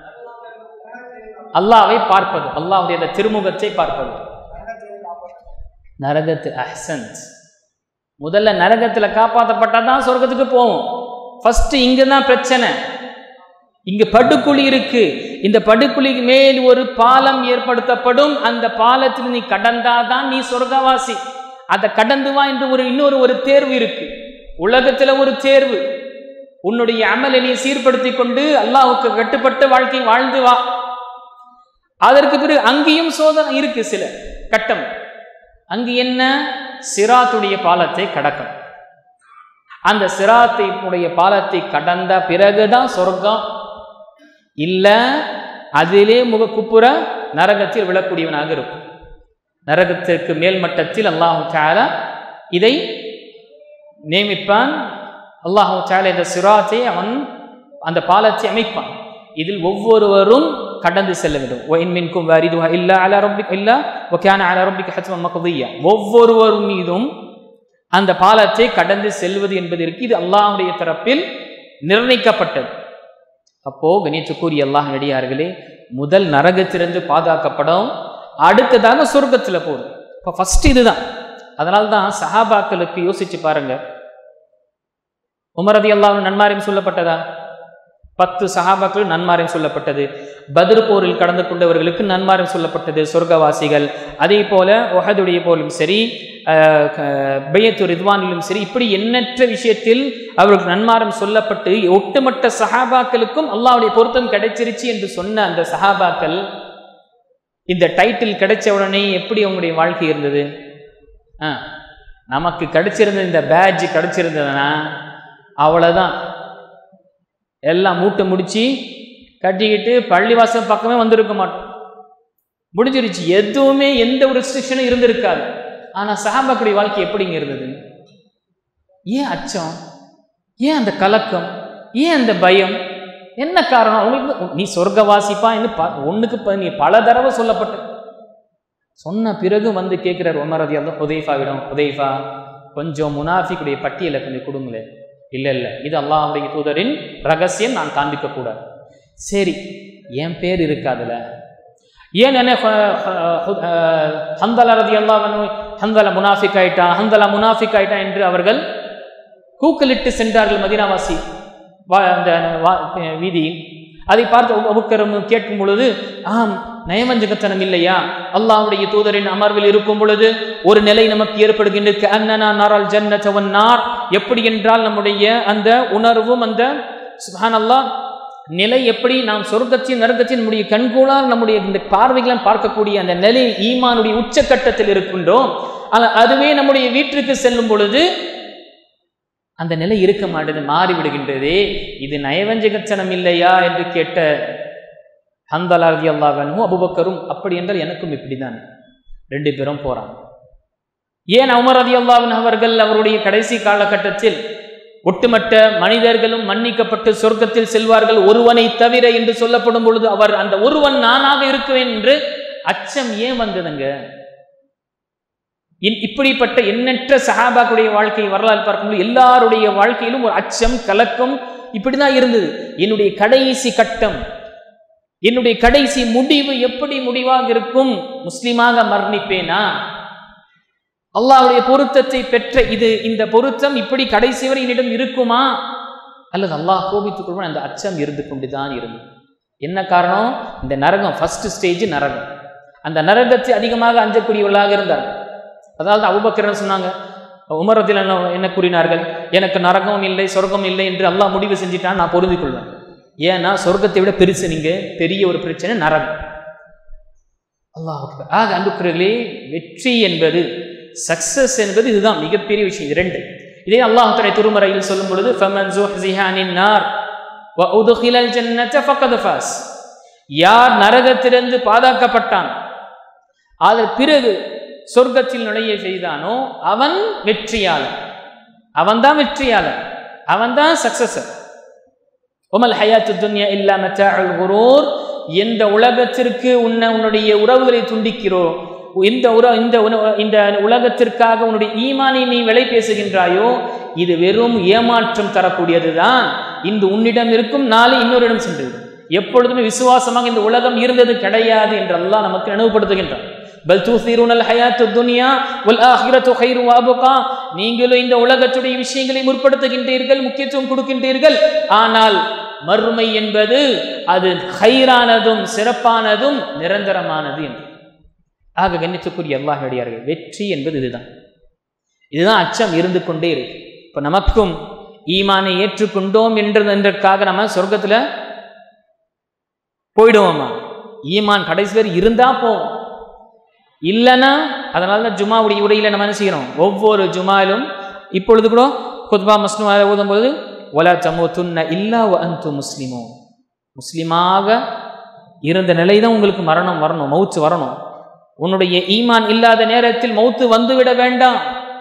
அல்லாவை பார்ப்பது அல்லாஹ்வுடைய அந்த திருமுகத்தை பார்ப்பது நரகத்து அஹ்சன்ஸ் முதல்ல நரகத்துல காப்பாற்றப்பட்டா தான் சொர்க்கத்துக்கு போவோம் ஃபர்ஸ்ட் இங்க தான் பிரச்சனை இங்க படுகுழி இருக்கு இந்த படுகுழிக்கு மேல் ஒரு பாலம் ஏற்படுத்தப்படும் அந்த பாலத்தில் நீ கடந்தாதான் நீ சொர்க்கவாசி அதை கடந்து வா என்று ஒரு இன்னொரு ஒரு தேர்வு இருக்கு உலகத்துல ஒரு தேர்வு உன்னுடைய அமலை நீ சீர்படுத்தி கொண்டு அல்லாஹ்வுக்கு கட்டுப்பட்டு வாழ்க்கை வாழ்ந்து வா அதற்கு பிறகு அங்கேயும் சோதனை இருக்கு சில கட்டம் அங்கு என்ன சிராத்துடைய பாலத்தை கடக்கும் அந்த சிராத்தை உடைய பாலத்தை கடந்த பிறகுதான் சொர்க்கம் இல்ல அதிலே முகக்குப்புற நரகத்தில் விழக்கூடியவனாக இருக்கும் நரகத்திற்கு மேல்மட்டத்தில் அல்லாஹு தாலா இதை நியமிப்பான் அல்லாஹு தாலா இந்த சிராத்தை அவன் அந்த பாலத்தை அமைப்பான் இதில் ஒவ்வொருவரும் கடந்து செல்ல வேண்டும் ஒயின் மின்கும் வாரிதுஹா இல்லா அலா ரப்பிக் இல்லா ஒகேன அலா ரப்பிக் ஹத்மன் மக்தியா ஒவ்வொருவர் மீதும் அந்த பாலத்தை கடந்து செல்வது என்பதற்கு இது அல்லாஹ்வுடைய தரப்பில் நிர்ணயிக்கப்பட்டது அப்போ கணித்துக்கூறிய அல்லாஹ் நடிகார்களே முதல் நரகத்திலிருந்து பாதுகாக்கப்படும் அடுத்ததாக சொர்க்கத்துல போகுது இப்போ ஃபர்ஸ்ட் இதுதான் அதனால தான் சஹாபாக்களுக்கு யோசிச்சு பாருங்க உமரதி அல்லாஹ் நன்மாரியம் சொல்லப்பட்டதா பத்து சஹாபாக்கள் நன்மாரம் சொல்லப்பட்டது பத்ர் போரில் கடந்து கொண்டவர்களுக்கு நன்மாரம் சொல்லப்பட்டது சொர்க்கவாசிகள் அதே போல ஒஹதுடைய போலும் சரி பையத்து ரித்வானிலும் சரி இப்படி எண்ணற்ற விஷயத்தில் அவர்களுக்கு நன்மாரம் சொல்லப்பட்டு ஒட்டுமொத்த சஹாபாக்களுக்கும் அல்லாவுடைய பொருத்தம் கிடைச்சிருச்சு என்று சொன்ன அந்த சஹாபாக்கள் இந்த டைட்டில் கிடைச்ச உடனே எப்படி அவங்களுடைய வாழ்க்கை இருந்தது ஆ நமக்கு கிடைச்சிருந்த இந்த பேட்ஜ் கிடைச்சிருந்ததுன்னா அவ்வளோதான் எல்லாம் மூட்டை முடிச்சு கட்டிக்கிட்டு பள்ளிவாசல் பக்கமே வந்திருக்க மாட்டோம் முடிஞ்சிருச்சு எதுவுமே எந்த ஒரு ரெஸ்ட்ரிக்ஷனும் இருந்திருக்காது ஆனால் சஹாபாக்குடைய வாழ்க்கை எப்படிங்க இருந்தது ஏன் அச்சம் ஏன் அந்த கலக்கம் ஏன் அந்த பயம் என்ன காரணம் அவங்களுக்கு நீ சொர்க்கவாசிப்பா இன்னும் ப ஒன்றுக்கு நீ பல தடவை சொல்லப்பட்ட சொன்ன பிறகு வந்து கேட்குறார் உமர் ரதி அல்லா ஹுதைஃபாவிடம் ஹுதைஃபா கொஞ்சம் முனாஃபிக்குடைய பட்டியலை கொஞ்சம் கொடுங்களேன் இல்லை இல்லை இது அல்லாஹுடைய தூதரின் ரகசியம் நான் காண்பிக்கக்கூடாது சரி என் பேர் இருக்காதுல ஏன் என்ன ஹந்தலா ரதி அல்லாவனு ஹந்தலா முனாஃபிக் ஆயிட்டான் ஹந்தலா முனாஃபிக் ஆயிட்டான் என்று அவர்கள் கூக்கலிட்டு சென்றார்கள் மதினாவாசி வா அந்த வா வீதியில் அதை பார்த்து அபுக்கரம் கேட்கும் பொழுது ஆம் நயவஞ்சகத்தனம் இல்லையா அல்லாஹுடைய தூதரின் அமர்வில் இருக்கும் பொழுது ஒரு நிலை நமக்கு ஏற்படுகின்றது அண்ணனா நாரால் ஜன்ன நார் எப்படி என்றால் நம்முடைய அந்த உணர்வும் அந்த சுஹான் அல்லாஹ் நிலை எப்படி நாம் சொர்க்கத்தின் நரகத்தின் நம்முடைய கண்கூடால் நம்முடைய இந்த பார்வைகளால் பார்க்கக்கூடிய அந்த நிலை ஈமானுடைய உச்சக்கட்டத்தில் இருக்கின்றோம் ஆனால் அதுவே நம்முடைய வீட்டிற்கு செல்லும் பொழுது அந்த நிலை இருக்க மாட்டேது மாறிவிடுகின்றதே இது நயவஞ்சகச்சனம் இல்லையா என்று கேட்ட ஹந்தலாரதி அல்லாவனும் அபுபக்கரும் அப்படி என்றால் எனக்கும் இப்படிதான் ரெண்டு பேரும் போறாங்க ஏன் உமர் ரதி அல்லாவின் அவர்கள் அவருடைய கடைசி காலகட்டத்தில் ஒட்டுமொத்த மனிதர்களும் மன்னிக்கப்பட்டு சொர்க்கத்தில் செல்வார்கள் ஒருவனை தவிர என்று சொல்லப்படும் பொழுது அவர் அந்த ஒருவன் நானாக இருக்குவேன் என்று அச்சம் ஏன் வந்ததுங்க இப்படிப்பட்ட எண்ணற்ற சஹாபாக்குடைய வாழ்க்கை வரலாறு பார்க்கும்போது எல்லாருடைய வாழ்க்கையிலும் ஒரு அச்சம் கலக்கம் இப்படிதான் இருந்தது என்னுடைய கடைசி கட்டம் என்னுடைய கடைசி முடிவு எப்படி முடிவாக இருக்கும் முஸ்லிமாக மரணிப்பேனா அல்லாவுடைய பொருத்தத்தை பெற்ற இது இந்த பொருத்தம் இப்படி கடைசி வரை என்னிடம் இருக்குமா அல்லது அல்லாஹ் கோபித்துக் கொள்வான் அந்த அச்சம் இருந்து கொண்டுதான் இருந்தது என்ன காரணம் இந்த நரகம் ஃபர்ஸ்ட் ஸ்டேஜ் நரகம் அந்த நரகத்தை அதிகமாக அஞ்சக்கூடியவர்களாக இருந்தார் அதாவது அபுபக்கரன் சொன்னாங்க உமரத்தில் என்ன என்ன கூறினார்கள் எனக்கு நரகம் இல்லை சொர்க்கம் இல்லை என்று அல்லாஹ் முடிவு செஞ்சிட்டான் நான் பொருந்தி கொள்வேன் ஏன்னா சொர்க்கத்தை விட பெருசு நீங்க பெரிய ஒரு பிரச்சனை நரகம் அல்லாஹ் ஆக அன்புக்குறர்களே வெற்றி என்பது சக்சஸ் என்பது இதுதான் மிகப்பெரிய விஷயம் இது ரெண்டு இதே அல்லாஹுடைய திருமறையில் சொல்லும் பொழுது ஃபமன் ஜுஹ்ஸிஹானின் நார் வ உதுகிலல் ஜன்னத ஃபக்கத் ஃபாஸ் யார் நரகத்திலிருந்து பாதுகாக்கப்பட்டான் அதன் பிறகு சொர்க்கத்தில் நுழைய செய்தானோ அவன் வெற்றியாளன் அவன்தான் வெற்றியாளன் அவன்தான் சக்சஸர் உமல் ஹயாத்து துன்யா இல்லா மத்தாஉல் குரூர் எந்த உலகத்திற்கு உன்னை உன்னுடைய உறவுகளை துண்டிக்கிறோ இந்த உற இந்த இந்த உலகத்திற்காக உன்னுடைய ஈமானை நீ விலை பேசுகின்றாயோ இது வெறும் ஏமாற்றம் தரக்கூடியதுதான் இந்த உன்னிடம் இருக்கும் நாளை இன்னொரு இடம் சென்றுவிடும் எப்பொழுதுமே விசுவாசமாக இந்த உலகம் இருந்தது கிடையாது என்று அல்லாஹ் நமக்கு நினைவுபடுத்துகின்றான் பல் தூசிரூனல் ஹயாத்து துனியா வல் ஆஹிரத்து ஹைரு வாபுகா நீங்களும் இந்த உலகத்துடைய விஷயங்களை முற்படுத்துகின்றீர்கள் முக்கியத்துவம் கொடுக்கின்றீர்கள் ஆனால் மறுமை என்பது அது ஹைரானதும் சிறப்பானதும் நிரந்தரமானது என்று ஆக கண்ணித்துக்குரிய அல்லாஹ் அடியார்கள் வெற்றி என்பது இதுதான் இதுதான் அச்சம் இருந்து கொண்டே இருக்கு இப்போ நமக்கும் ஈமானை ஏற்றுக்கொண்டோம் என்றதற்காக நம்ம சொர்க்கத்தில் போயிடுவோமா ஈமான் கடைசி வரை இருந்தா போவோம் இல்லைன்னா அதனால தான் ஜுமாவுடைய உடையில் நம்ம என்ன செய்யறோம் ஒவ்வொரு ஜுமாலும் இப்பொழுது கூட குத்பா மஸ்னு ஓதும்போது ஒலா தமோ துன்ன இல்லா அந்து முஸ்லிமோ முஸ்லிமாக இருந்த நிலை தான் உங்களுக்கு மரணம் வரணும் மவுத்து வரணும் உன்னுடைய ஈமான் இல்லாத நேரத்தில் மௌத்து வந்துவிட வேண்டாம்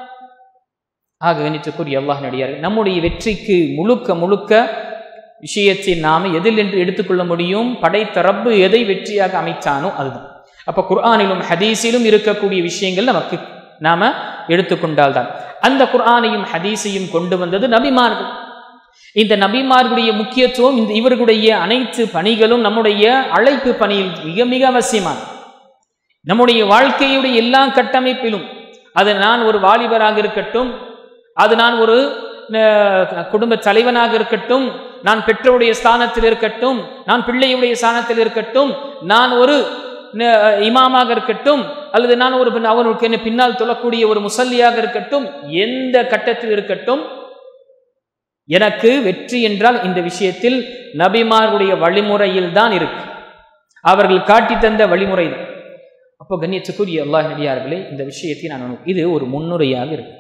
ஆக கணித்துக்குரிய அல்லாஹ் நடிகார்கள் நம்முடைய வெற்றிக்கு முழுக்க முழுக்க விஷயத்தை நாம் எதில் என்று எடுத்துக்கொள்ள முடியும் படைத்த ரப்பு எதை வெற்றியாக அமைத்தானோ அதுதான் அப்போ குர்ஆனிலும் ஹதீஸிலும் இருக்கக்கூடிய விஷயங்கள் நமக்கு நாம எடுத்துக்கொண்டால்தான் அந்த குர்ஆனையும் ஹதீஸையும் கொண்டு வந்தது நபிமார்கள் இந்த நபிமார்களுடைய முக்கியத்துவம் இந்த இவர்களுடைய அனைத்து பணிகளும் நம்முடைய அழைப்பு பணியில் மிக மிக அவசியமானது நம்முடைய வாழ்க்கையுடைய எல்லா கட்டமைப்பிலும் அது நான் ஒரு வாலிபராக இருக்கட்டும் அது நான் ஒரு குடும்ப தலைவனாக இருக்கட்டும் நான் பெற்றோருடைய ஸ்தானத்தில் இருக்கட்டும் நான் பிள்ளையுடைய ஸ்தானத்தில் இருக்கட்டும் நான் ஒரு ந- இமாமாக இருக்கட்டும் அல்லது நான் ஒரு பின்- அவனுக்கு என்ன பின்னால் தொழக்கூடிய ஒரு முசல்லியாக இருக்கட்டும் எந்த கட்டத்தில் இருக்கட்டும் எனக்கு வெற்றி என்றால் இந்த விஷயத்தில் நபிமார்களுடைய வழிமுறையில் தான் இருக்கு அவர்கள் காட்டி தந்த வழிமுறை தான் அப்போ கண்ணியத்துக்குரிய அல்லாஹ் நடிகார்களே இந்த விஷயத்தை நான் உனக்கு- இது ஒரு முன்னுரையாக இருக்கு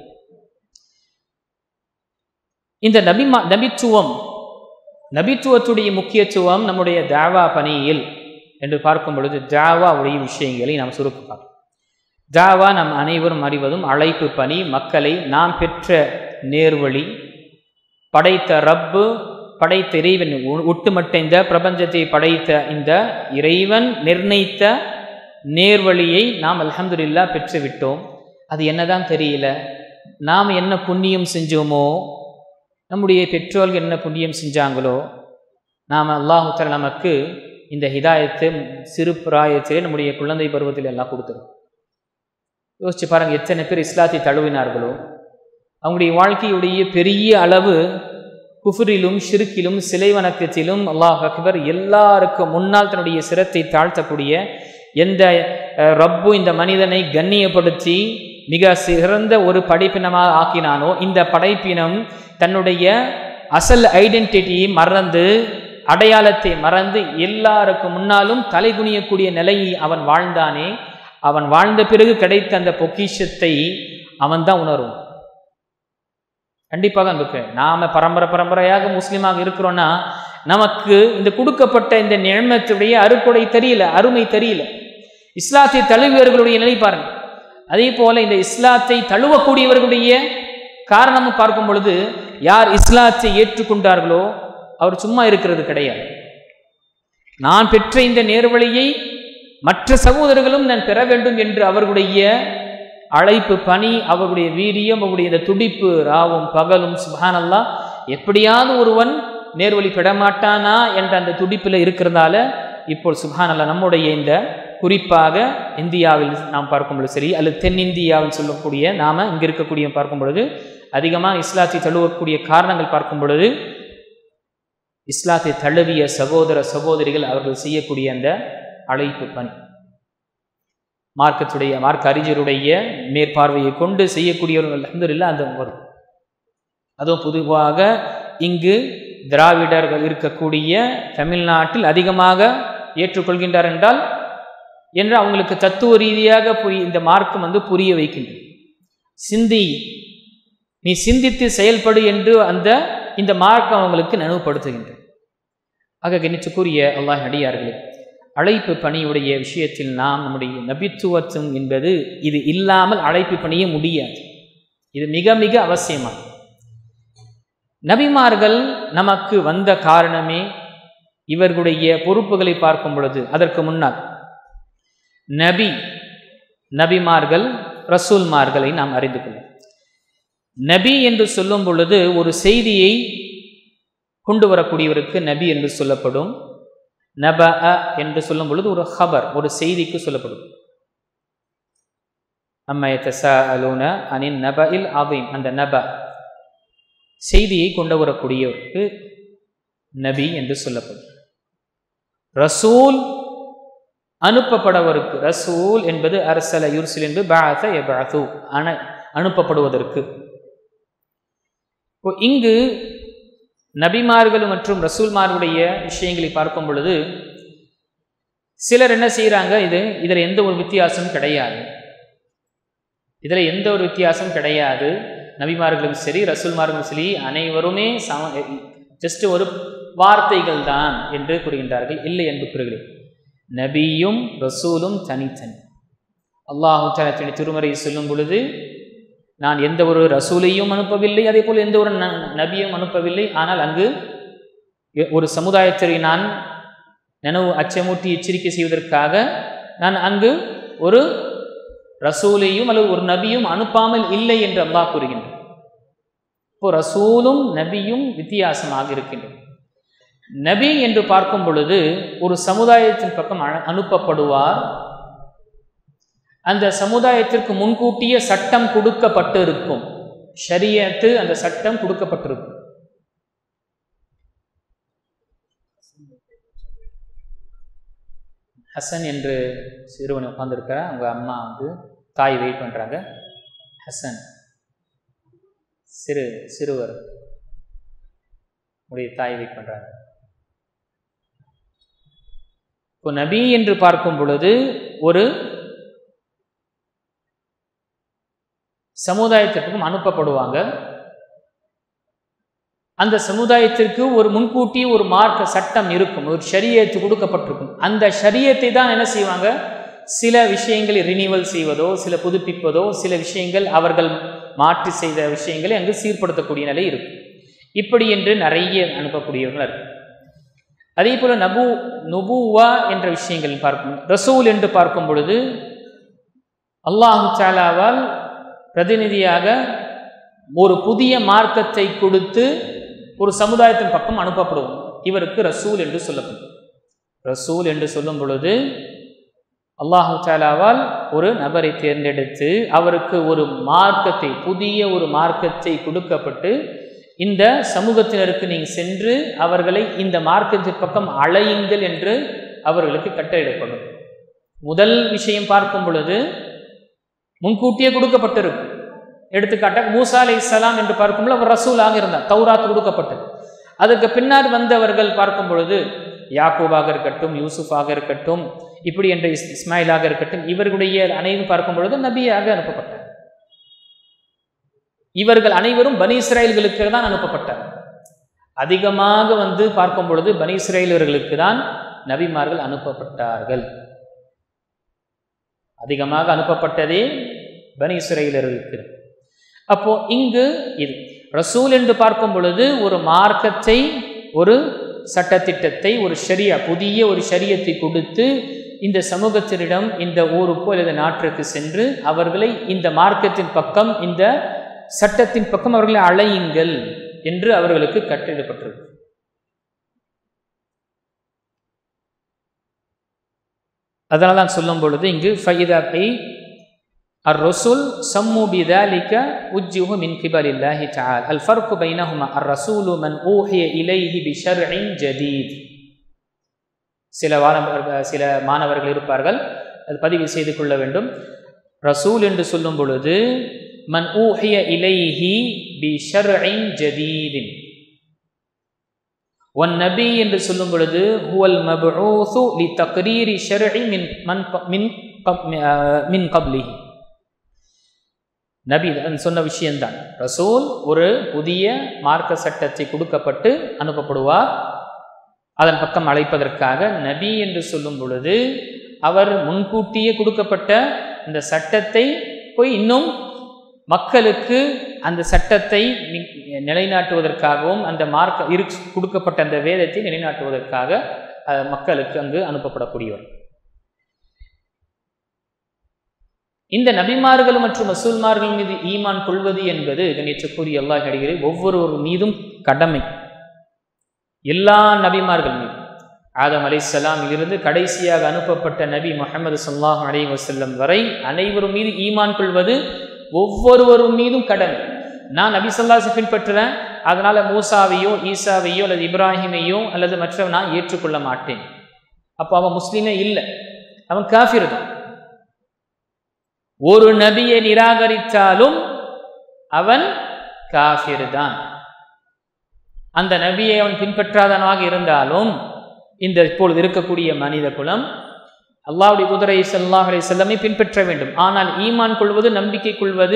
இந்த நபிமா நபித்துவம் நபித்துவத்துடைய முக்கியத்துவம் நம்முடைய தாவா பணியில் என்று பார்க்கும் பொழுது தாவாவுடைய விஷயங்களை நாம் சுருக்க பார்ப்போம் தாவா நம் அனைவரும் அறிவதும் அழைப்பு பணி மக்களை நாம் பெற்ற நேர்வழி படைத்த ரப்பு படைத்த இறைவன் ஒ- ஒட்டுமொத்த இந்த பிரபஞ்சத்தை படைத்த இந்த இறைவன் நிர்ணயித்த நேர்வழியை நாம் அல்ஹம்துலில்லா பெற்று விட்டோம் அது என்னதான் தெரியல நாம் என்ன புண்ணியம் செஞ்சோமோ நம்முடைய பெற்றோர்கள் என்ன புண்ணியம் செஞ்சாங்களோ நாம் அல்லாஹு தஆலா நமக்கு இந்த ஹிதாயத்தை சிறு பிராயத்திலே நம்முடைய குழந்தை பருவத்தில் எல்லாம் கொடுத்துரும் யோசிச்சு பாருங்க எத்தனை பேர் இஸ்லாத்தை தழுவினார்களோ அவங்களுடைய வாழ்க்கையுடைய பெரிய அளவு குஃபுரிலும் ஷிருக்கிலும் சிலை வணக்கத்திலும் அல்லாஹ் அக்பர் எல்லாருக்கும் முன்னால் தன்னுடைய சிரத்தை தாழ்த்தக்கூடிய எந்த அஹ், ரப்பு இந்த மனிதனை கண்ணியப்படுத்தி மிக சிறந்த ஒரு படைப்பினமாக ஆக்கினானோ இந்த படைப்பினம் தன்னுடைய அசல் ஐடென்டிட்டியை மறந்து அடையாளத்தை மறந்து எல்லாருக்கும் முன்னாலும் தலைகுனியக்கூடிய நிலையை அவன் வாழ்ந்தானே அவன் வாழ்ந்த பிறகு கிடைத்த அந்த பொக்கிஷத்தை அவன் தான் உணரும் கண்டிப்பாக அன்புக்கு நாம பரம்பரை பரம்பரையாக முஸ்லீமாக இருக்கிறோன்னா நமக்கு இந்த கொடுக்கப்பட்ட இந்த நிழமத்துடைய அருக்கொடை தெரியல அருமை தெரியல இஸ்லாத்தை தழுவியவர்களுடைய நிலை பாருங்க அதே போல இந்த இஸ்லாத்தை தழுவக்கூடியவர்களுடைய காரணமும் பார்க்கும் பொழுது யார் இஸ்லாத்தை ஏற்றுக்கொண்டார்களோ அவர் சும்மா இருக்கிறது கிடையாது நான் பெற்ற இந்த நேர்வழியை மற்ற சகோதரர்களும் நான் பெற வேண்டும் என்று அவர்களுடைய அழைப்பு பணி அவர்களுடைய வீரியம் அவருடைய இந்த துடிப்பு ராவும் பகலும் சுபானல்லா எப்படியாவது ஒருவன் நேர்வழி பெறமாட்டானா என்ற அந்த துடிப்பில் இருக்கிறதால இப்போ சுபானல்லா நம்முடைய இந்த குறிப்பாக இந்தியாவில் நாம் பார்க்கும் பொழுது சரி அல்லது தென்னிந்தியாவில் சொல்லக்கூடிய நாம இங்க இருக்கக்கூடிய பார்க்கும் பொழுது அதிகமாக இஸ்லாத்தை தழுவக்கூடிய காரணங்கள் பார்க்கும் பொழுது இஸ்லாத்தை தழுவிய சகோதர சகோதரிகள் அவர்கள் செய்யக்கூடிய அந்த அழைப்பு பணி மார்க்கத்துடைய மார்க்க அறிஞருடைய மேற்பார்வையை கொண்டு செய்யக்கூடியவர்கள் அல்ஹம்துலில்லாஹ் அந்த வரும் அதுவும் பொதுவாக இங்கு திராவிடர்கள் இருக்கக்கூடிய தமிழ்நாட்டில் அதிகமாக ஏற்றுக்கொள்கின்றார் என்றால் என்று அவங்களுக்கு தத்துவ ரீதியாக புரிய இந்த மார்க்கம் வந்து புரிய வைக்கின்றது சிந்தி நீ சிந்தித்து செயல்படு என்று அந்த இந்த மார்க்கம் அவங்களுக்கு நினைவுபடுத்துகின்றது ஆக கணிச்சுக்குரிய அல்லாஹ் அடியார்களே அழைப்பு பணியுடைய விஷயத்தில் நாம் நம்முடைய நபித்துவத்துவம் என்பது இது இல்லாமல் அழைப்பு பணிய முடியாது இது மிக மிக அவசியமானது நபிமார்கள் நமக்கு வந்த காரணமே இவர்களுடைய பொறுப்புகளை பார்க்கும் பொழுது அதற்கு முன்னால் நபி நபிமார்கள் ரசூல்மார்களை நாம் அறிந்து கொள்வோம் நபி என்று சொல்லும் பொழுது ஒரு செய்தியை கொண்டு வரக்கூடியவருக்கு நபி என்று சொல்லப்படும் நப என்று சொல்லும் பொழுது ஒரு ஹபர் ஒரு செய்திக்கு சொல்லப்படும் அம்மயத்தசா அலூன அனின் நப இல் அவீம் அந்த நப செய்தியை கொண்டு வரக்கூடியவருக்கு நபி என்று சொல்லப்படும் ரசூல் அனுப்பப்படவருக்கு ரசூல் என்பது அரசல யுர்சில் என்று பாத எபாது அன அனுப்பப்படுவதற்கு இப்போ இங்கு நபிமார்கள் மற்றும் ரசூல்மார்களுடைய விஷயங்களை பார்க்கும் பொழுது சிலர் என்ன செய்கிறாங்க இது இதில் எந்த ஒரு வித்தியாசம் கிடையாது இதில் எந்த ஒரு வித்தியாசம் கிடையாது நபிமார்களும் சரி ரசூல்மார்களும் சரி அனைவருமே சம ஜஸ்ட் ஒரு வார்த்தைகள் தான் என்று கூறுகின்றார்கள் இல்லை என்று கூறுகிறேன் நபியும் ரசூலும் தனித்தனி அல்லாஹு தனத்தின் திருமறை சொல்லும் பொழுது நான் எந்த ஒரு ரசூலையும் அனுப்பவில்லை அதே போல் எந்த ஒரு ந- நபியும் அனுப்பவில்லை ஆனால் அங்கு எ- ஒரு சமுதாயத்தை நான் நினைவு அச்சமூட்டி எச்சரிக்கை செய்வதற்காக நான் அங்கு ஒரு ரசூலையும் அல்லது ஒரு நபியும் அனுப்பாமல் இல்லை என்று அல்லாஹ் கூறுகின்றார் இப்போ ரசூலும் நபியும் வித்தியாசமாக இருக்கின்றது நபி என்று பார்க்கும் பொழுது ஒரு சமுதாயத்தின் பக்கம் அ- அனுப்பப்படுவார் அந்த சமுதாயத்திற்கு முன்கூட்டிய சட்டம் கொடுக்கப்பட்டு இருக்கும் ஷரியத்து அந்த சட்டம் கொடுக்கப்பட்டிருக்கும் ஹசன் என்று சிறுவன் உட்காந்துருக்கிறார் அவங்க அம்மா வந்து தாய் வெயிட் பண்ணுறாங்க ஹசன் சிறு சிறுவர் உடைய தாய் வெயிட் பண்ணுறாங்க இப்போ நபி என்று பார்க்கும் பொழுது ஒரு சமுதாயத்திற்கும் அனுப்பப்படுவாங்க அந்த சமுதாயத்திற்கு ஒரு முன்கூட்டி ஒரு மார்க்க சட்டம் இருக்கும் ஒரு ஷரியத்து கொடுக்கப்பட்டிருக்கும் அந்த ஷரியத்தை தான் என்ன செய்வாங்க சில விஷயங்களை ரினிவல் செய்வதோ சில புதுப்பிப்பதோ சில விஷயங்கள் அவர்கள் மாற்றி செய்த விஷயங்களை அங்கு சீர்படுத்தக்கூடிய நிலை இருக்கும் இப்படி என்று நிறைய அனுப்பக்கூடியவர்கள் இருக்கு அதே போல நபு நுபுவா என்ற விஷயங்கள் பார்க்கும் ரசூல் என்று பார்க்கும் பொழுது அல்லாஹு சாலாவால் பிரதிநிதியாக ஒரு புதிய மார்க்கத்தை கொடுத்து ஒரு சமுதாயத்தின் பக்கம் அனுப்பப்படுவோம் இவருக்கு ரசூல் என்று சொல்லப்படும் ரசூல் என்று சொல்லும் பொழுது அல்லாஹு சாலாவால் ஒரு நபரை தேர்ந்தெடுத்து அவருக்கு ஒரு மார்க்கத்தை புதிய ஒரு மார்க்கத்தை கொடுக்கப்பட்டு இந்த சமூகத்தினருக்கு நீங்கள் சென்று அவர்களை இந்த மார்க்கத்தின் பக்கம் அழையுங்கள் என்று அவர்களுக்கு கட்டளையிடப்படும் முதல் விஷயம் பார்க்கும் பொழுது முன்கூட்டியே கொடுக்கப்பட்டிருக்கும் எடுத்துக்காட்டாக மூசா அலை இஸ்லாம் என்று பார்க்கும்போது அவர் ரசூலாக இருந்தார் தௌராத் கொடுக்கப்பட்டது அதுக்கு பின்னால் வந்தவர்கள் பார்க்கும் பொழுது யாக்கூபாக இருக்கட்டும் யூசுஃபாக இருக்கட்டும் இப்படி என்ற இஸ் இஸ்மாயிலாக இருக்கட்டும் இவர்களுடைய அனைவரும் பார்க்கும் பொழுது நபியாக அனுப்பப்பட்டார் இவர்கள் அனைவரும் பனி இஸ்ராயல்களுக்கு தான் அனுப்பப்பட்டார் அதிகமாக வந்து பார்க்கும் பொழுது பனி இஸ்ராயலர்களுக்கு தான் நபிமார்கள் அனுப்பப்பட்டார்கள் அதிகமாக அனுப்பப்பட்டதே பனி இஸ்ராயலர்களுக்கு அப்போ இங்கு இது ரசூல் என்று பார்க்கும் பொழுது ஒரு மார்க்கத்தை ஒரு சட்டத்திட்டத்தை ஒரு ஷரியா புதிய ஒரு ஷரியத்தை கொடுத்து இந்த சமூகத்தினிடம் இந்த ஊருக்கோ அல்லது நாட்டிற்கு சென்று அவர்களை இந்த மார்க்கத்தின் பக்கம் இந்த சட்டத்தின் பக்கம் அவர்களை அழையுங்கள் என்று அவர்களுக்கு கட்டளிடப்பட்டிருக்கு அதனால் தான் சொல்லும் பொழுது இங்கு ஃபைதாக்கை الرسل سموا بذلك وجه من قبل الله تعالى الفرق بينهما الرسول من أوحي إليه بشرع جديد சில மாணவர்கள் சில மாணவர்கள் இருப்பார்கள் அது பதிவு செய்து கொள்ள வேண்டும் ரசூல் என்று சொல்லும் பொழுது மன் ஊஹிய இலைஹி பி ஷர்இன் ஜதீதின் ஒன் நபி என்று சொல்லும் பொழுது ஹுவல் மபூசு லி தக்ரீரி ஷர்இ மின் மன் மின் மின் கப்லிஹி நபி சொன்ன விஷயம்தான் ரசூல் ஒரு புதிய மார்க்க சட்டத்தை கொடுக்கப்பட்டு அனுப்பப்படுவார் அதன் பக்கம் அழைப்பதற்காக நபி என்று சொல்லும் பொழுது அவர் முன்கூட்டியே கொடுக்கப்பட்ட இந்த சட்டத்தை போய் இன்னும் மக்களுக்கு அந்த சட்டத்தை நிலைநாட்டுவதற்காகவும் அந்த மார்க்க இரு கொடுக்கப்பட்ட அந்த வேதத்தை நிலைநாட்டுவதற்காக மக்களுக்கு அங்கு அனுப்பப்படக்கூடியவர் இந்த நபிமார்கள் மற்றும் ரசூல்மார்கள் மீது ஈமான் கொள்வது என்பது கணியற்றுக்குரிய எல்லா நடிகரை ஒவ்வொருவர் மீதும் கடமை எல்லா நபிமார்கள் மீதும் ஆதம் அலை இருந்து கடைசியாக அனுப்பப்பட்ட நபி முகமது சொல்லாஹ் அலி வசல்லம் வரை அனைவரும் மீது ஈமான் கொள்வது ஒவ்வொருவரும் மீதும் கடமை நான் நபி சொல்லாசை பின்பற்றுறேன் அதனால மூசாவையோ ஈசாவையோ அல்லது இப்ராஹிமையோ அல்லது மற்ற நான் ஏற்றுக்கொள்ள மாட்டேன் அப்போ அவன் முஸ்லீமே இல்லை அவன் காஃபிர் தான் ஒரு நபியை நிராகரித்தாலும் அவன் காஃபிர் தான் அந்த நபியை அவன் பின்பற்றாதவனாக இருந்தாலும் இந்த இப்பொழுது இருக்கக்கூடிய மனித குலம் அல்லாவுடைய குதிரை சல்லாஹ் அலி செல்லமை பின்பற்ற வேண்டும் ஆனால் ஈமான் கொள்வது நம்பிக்கை கொள்வது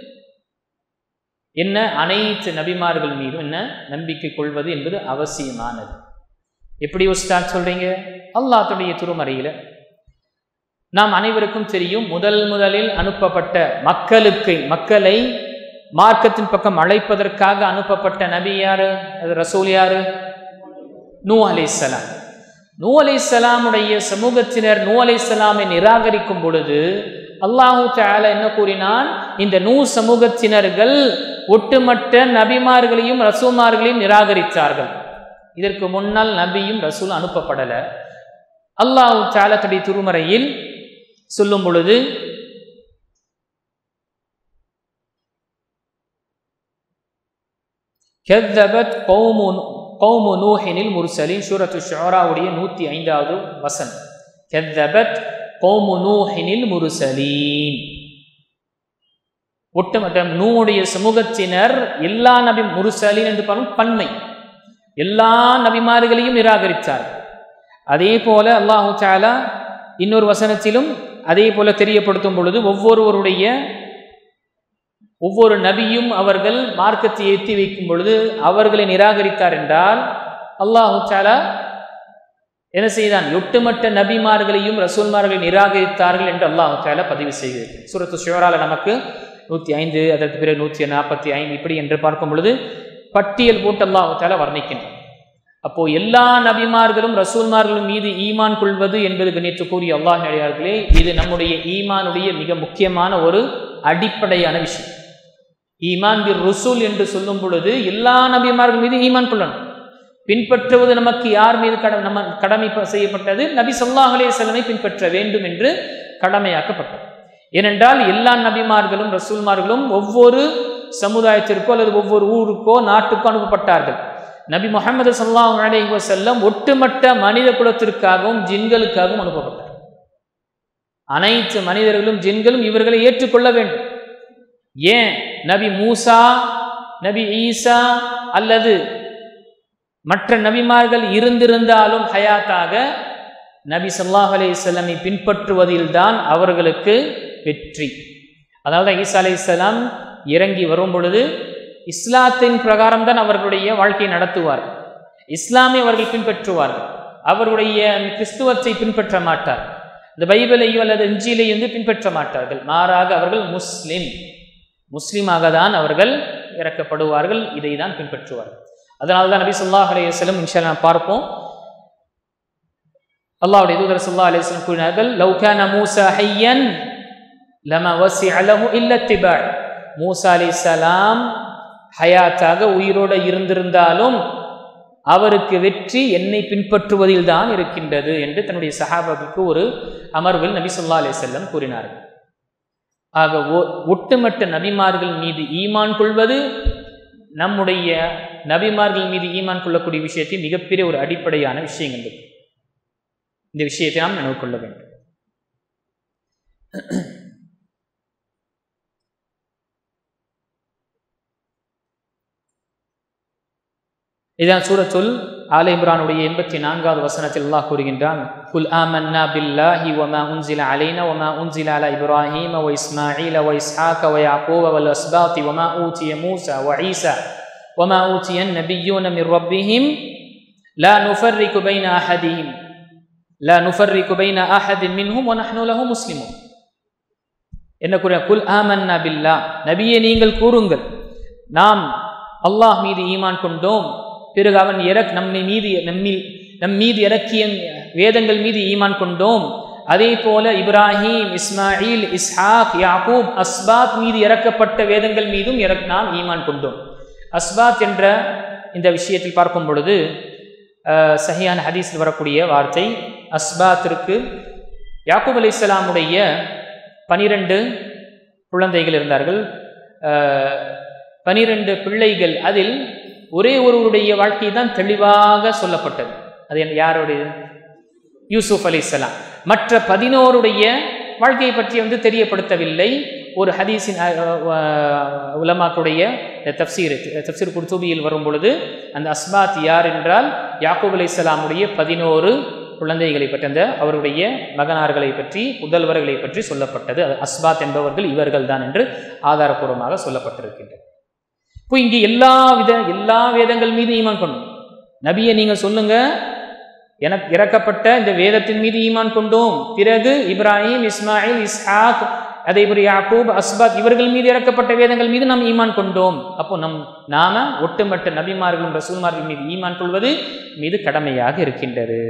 என்ன அனைத்து நபிமார்கள் மீதும் என்ன நம்பிக்கை கொள்வது என்பது அவசியமானது எப்படி உஸ்தாத் சொல்றீங்க அல்லாத்துடைய திருமறையில நாம் அனைவருக்கும் தெரியும் முதல் முதலில் அனுப்பப்பட்ட மக்களுக்கு மக்களை மார்க்கத்தின் பக்கம் அழைப்பதற்காக அனுப்பப்பட்ட நபி யாரு அது ரசூல் யாரு நூ அலிசலாம் நூ அலிசலாமுடைய சமூகத்தினர் நூ அலிசலாமை நிராகரிக்கும் பொழுது அல்லாஹூ தால என்ன கூறினான் இந்த நூ சமூகத்தினர்கள் ஒட்டுமொத்த நபிமார்களையும் ரசூமார்களையும் நிராகரித்தார்கள் இதற்கு முன்னால் நபியும் ரசூல் அனுப்பப்படல அல்லாஹூ தாலத்துடைய திருமறையில் சொல்லும் பொழுது كذبت قوم கௌமு நூஹினில் முர்சலின் சூரத்து ஷோராவுடைய நூற்றி ஐந்தாவது வசனம் கெத்தபத் கௌமு நூஹினில் முர்சலீன் ஒட்டுமொத்த நூடைய சமூகத்தினர் எல்லா நபி முருசலின் என்று பாருங்க பன்மை எல்லா நபிமார்களையும் நிராகரித்தார்கள் அதே போல அல்லாஹு சாலா இன்னொரு வசனத்திலும் அதே போல தெரியப்படுத்தும் பொழுது ஒவ்வொருவருடைய ஒவ்வொரு நபியும் அவர்கள் மார்க்கத்தை ஏற்றி வைக்கும் பொழுது அவர்களை நிராகரித்தார் என்றால் அல்லாஹு சாலா என்ன செய்தான் ஒட்டுமொத்த நபிமார்களையும் ரசூல்மார்களை நிராகரித்தார்கள் என்று அல்லாஹு சாலா பதிவு செய்கிறது சூரத்து ஷிவரால நமக்கு நூற்றி ஐந்து அதற்கு பிறகு நூற்றி நாற்பத்தி ஐந்து இப்படி என்று பார்க்கும் பொழுது பட்டியல் போட்டு அல்லாஹு தாலா வர்ணிக்கின்றான் அப்போ எல்லா நபிமார்களும் ரசூல்மார்களும் மீது ஈமான் கொள்வது என்பது கணித்து கூறிய அல்லாஹ் அடியார்களே இது நம்முடைய ஈமானுடைய மிக முக்கியமான ஒரு அடிப்படையான விஷயம் ஈமான் பிர் ருசூல் என்று சொல்லும் பொழுது எல்லா நபிமார்கள் மீது ஈமான் கொள்ளணும் பின்பற்றுவது நமக்கு யார் மீது கடமை நம்ம கடமை செய்யப்பட்டது நபி சொல்லாஹ் அலே செல்லமை பின்பற்ற வேண்டும் என்று கடமையாக்கப்பட்டது ஏனென்றால் எல்லா நபிமார்களும் ரசூல்மார்களும் ஒவ்வொரு சமுதாயத்திற்கோ அல்லது ஒவ்வொரு ஊருக்கோ நாட்டுக்கோ அனுப்பப்பட்டார்கள் நபி முகமது சல்லாஹ் அலைஹி வசல்லம் ஒட்டுமொத்த மனித குலத்திற்காகவும் ஜின்களுக்காகவும் அனுப்பப்பட்டார் அனைத்து மனிதர்களும் ஜின்களும் இவர்களை ஏற்றுக்கொள்ள வேண்டும் ஏன் நபி மூசா நபி ஈசா அல்லது மற்ற நபிமார்கள் இருந்திருந்தாலும் ஹயாத்தாக நபி சொல்லாஹ் அலி செல்லமை பின்பற்றுவதில்தான் அவர்களுக்கு வெற்றி அதாவது ஈசா அலி இஸ்லாம் இறங்கி வரும் பொழுது இஸ்லாத்தின் பிரகாரம் தான் அவர்களுடைய வாழ்க்கையை நடத்துவார்கள் இஸ்லாமை அவர்கள் பின்பற்றுவார்கள் அவருடைய கிறிஸ்துவத்தை பின்பற்ற மாட்டார் இந்த பைபிளையோ அல்லது இஞ்சிலையோ வந்து பின்பற்ற மாட்டார்கள் மாறாக அவர்கள் முஸ்லிம் முஸ்லீமாக தான் அவர்கள் இறக்கப்படுவார்கள் இதை தான் பின்பற்றுவார்கள் அதனால தான் நபி சொல்லாஹ் அலையம் இன்ஷா நாம் பார்ப்போம் அல்லாஹுடைய தூதர் சொல்லா அலிஸ்லம் கூறினார்கள் லவ்கான மூசா ஹையன் லம வசி அலமு இல்லத்திபாள் மூசா அலி சலாம் ஹயாத்தாக உயிரோடு இருந்திருந்தாலும் அவருக்கு வெற்றி என்னை பின்பற்றுவதில் தான் இருக்கின்றது என்று தன்னுடைய சஹாபாவுக்கு ஒரு அமர்வில் நபி சொல்லா அலி செல்லம் கூறினார்கள் ஆக ஒட்டுமொத்த நபிமார்கள் மீது ஈமான் கொள்வது நம்முடைய நபிமார்கள் மீது ஈமான் கொள்ளக்கூடிய விஷயத்தை மிகப்பெரிய ஒரு அடிப்படையான விஷயங்கள் இந்த விஷயத்தை நாம் நினைவு கொள்ள வேண்டும் இதான் சூரத்துல் ஆல இம்ரானுடைய எண்பத்தி நான்காவது வசனத்தில் அல்லாஹ் கூறுகின்றான் குல் ஆமன்னா பில்லாஹி வமா உன்சில அலைனா வமா உன்சில அலா இப்ராஹீம வ இஸ்மாஈல வ இஸ்ஹாக வ யாக்கூப வல் அஸ்பாத்தி வமா ஊதிய மூசா வ ஈசா வமா ஊதிய நபியூன மிர் ரப்பிஹிம் லா நுஃபர்ரிகு பைன அஹதிஹிம் லா நுஃபர்ரிகு பைன அஹதின் மின்ஹும் வ நஹ்னு லஹு முஸ்லிமூன் என்ன கூற குல் ஆமன்னா பில்லா நபியே நீங்கள் கூறுங்கள் நாம் அல்லாஹ் மீது ஈமான் கொண்டோம் பிறகு அவன் இறக் நம்மை மீது நம்மில் நம் மீது இறக்கிய வேதங்கள் மீது ஈமான் கொண்டோம் அதே போல இப்ராஹிம் இஸ்மாயில் இஸ்ஹாக் யாக்கூப் அஸ்பாத் மீது இறக்கப்பட்ட வேதங்கள் மீதும் இறக் நாம் ஈமான் கொண்டோம் அஸ்பாத் என்ற இந்த விஷயத்தில் பார்க்கும் பொழுது சஹியான ஹதீஸில் வரக்கூடிய வார்த்தை அஸ்பாத்திற்கு யாக்கூப் அலி இஸ்லாமுடைய பனிரெண்டு குழந்தைகள் இருந்தார்கள் பனிரெண்டு பிள்ளைகள் அதில் ஒரே ஒருவருடைய வாழ்க்கை தான் தெளிவாக சொல்லப்பட்டது அது யாருடைய யூசுப் அலி இஸ்லாம் மற்ற பதினோருடைய வாழ்க்கையை பற்றி வந்து தெரியப்படுத்தவில்லை ஒரு ஹதீஸின் உலமாக்குடைய தப்சீர் தப்சீர் குர்தூபியில் வரும் பொழுது அந்த அஸ்பாத் யார் என்றால் யாக்கூப் அலி இஸ்லாமுடைய பதினோரு குழந்தைகளை பற்றி அந்த அவருடைய மகனார்களை பற்றி புதல்வர்களை பற்றி சொல்லப்பட்டது அஸ்பாத் என்பவர்கள் இவர்கள் தான் என்று ஆதாரபூர்வமாக சொல்லப்பட்டிருக்கின்றது இப்போ இங்கே எல்லா வித எல்லா வேதங்கள் மீது ஈமான் கொண்டோம் நபியை நீங்கள் சொல்லுங்க எனக்கு இறக்கப்பட்ட இந்த வேதத்தின் மீது ஈமான் கொண்டோம் பிறகு இப்ராஹிம் இஸ்மாயில் இஸ்ஹாக் அதே போல யாக்கூப் அஸ்பாத் இவர்கள் மீது இறக்கப்பட்ட வேதங்கள் மீது நாம் ஈமான் கொண்டோம் அப்போ நம் நாம ஒட்டுமொத்த நபிமார்களும் ரசூல்மார்கள் மீது ஈமான் கொள்வது மீது கடமையாக இருக்கின்றது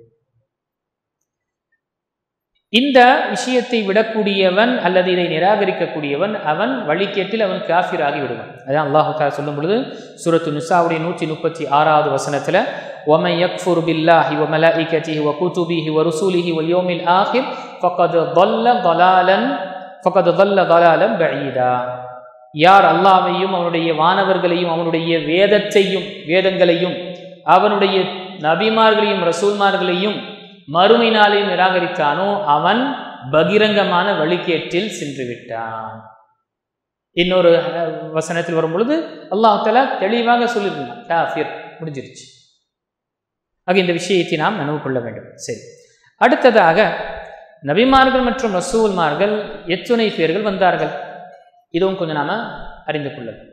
இந்த விஷயத்தை விடக்கூடியவன் அல்லது இதை நிராகரிக்கக்கூடியவன் அவன் வழிகேட்டில் அவன் காஃபிராகி விடுவான் அதான் அல்லாஹு சொல்லும் பொழுது சுரத்து நிசாவுடைய நூற்றி முப்பத்தி ஆறாவது வசனத்தில் ومن يكفر بالله وملائكته وكتبه ورسوله واليوم الآخر فقد ضل ضلالا فقد ضل ضلالا بعيدا யார் அல்லாவையும் அவனுடைய வானவர்களையும் அவனுடைய வேதத்தையும் வேதங்களையும் அவனுடைய நபிமார்களையும் ரசூல்மார்களையும் மறுமை நாளையும் நிராகரித்தானோ அவன் பகிரங்கமான வழிகேட்டில் சென்று விட்டான் இன்னொரு அஹ், வசனத்தில் வரும் பொழுது அல்லாஹ் தஆலா தெளிவாக சொல்லியிருந்தான் காஃபிர் முடிஞ்சிருச்சு ஆக இந்த விஷயத்தை நாம் நினைவு கொள்ள வேண்டும் சரி அடுத்ததாக நபிமார்கள் மற்றும் ரசூல்மார்கள் எத்துணை பேர்கள் வந்தார்கள் இதுவும் கொஞ்சம் நாம அறிந்து கொள்ள வேண்டும்.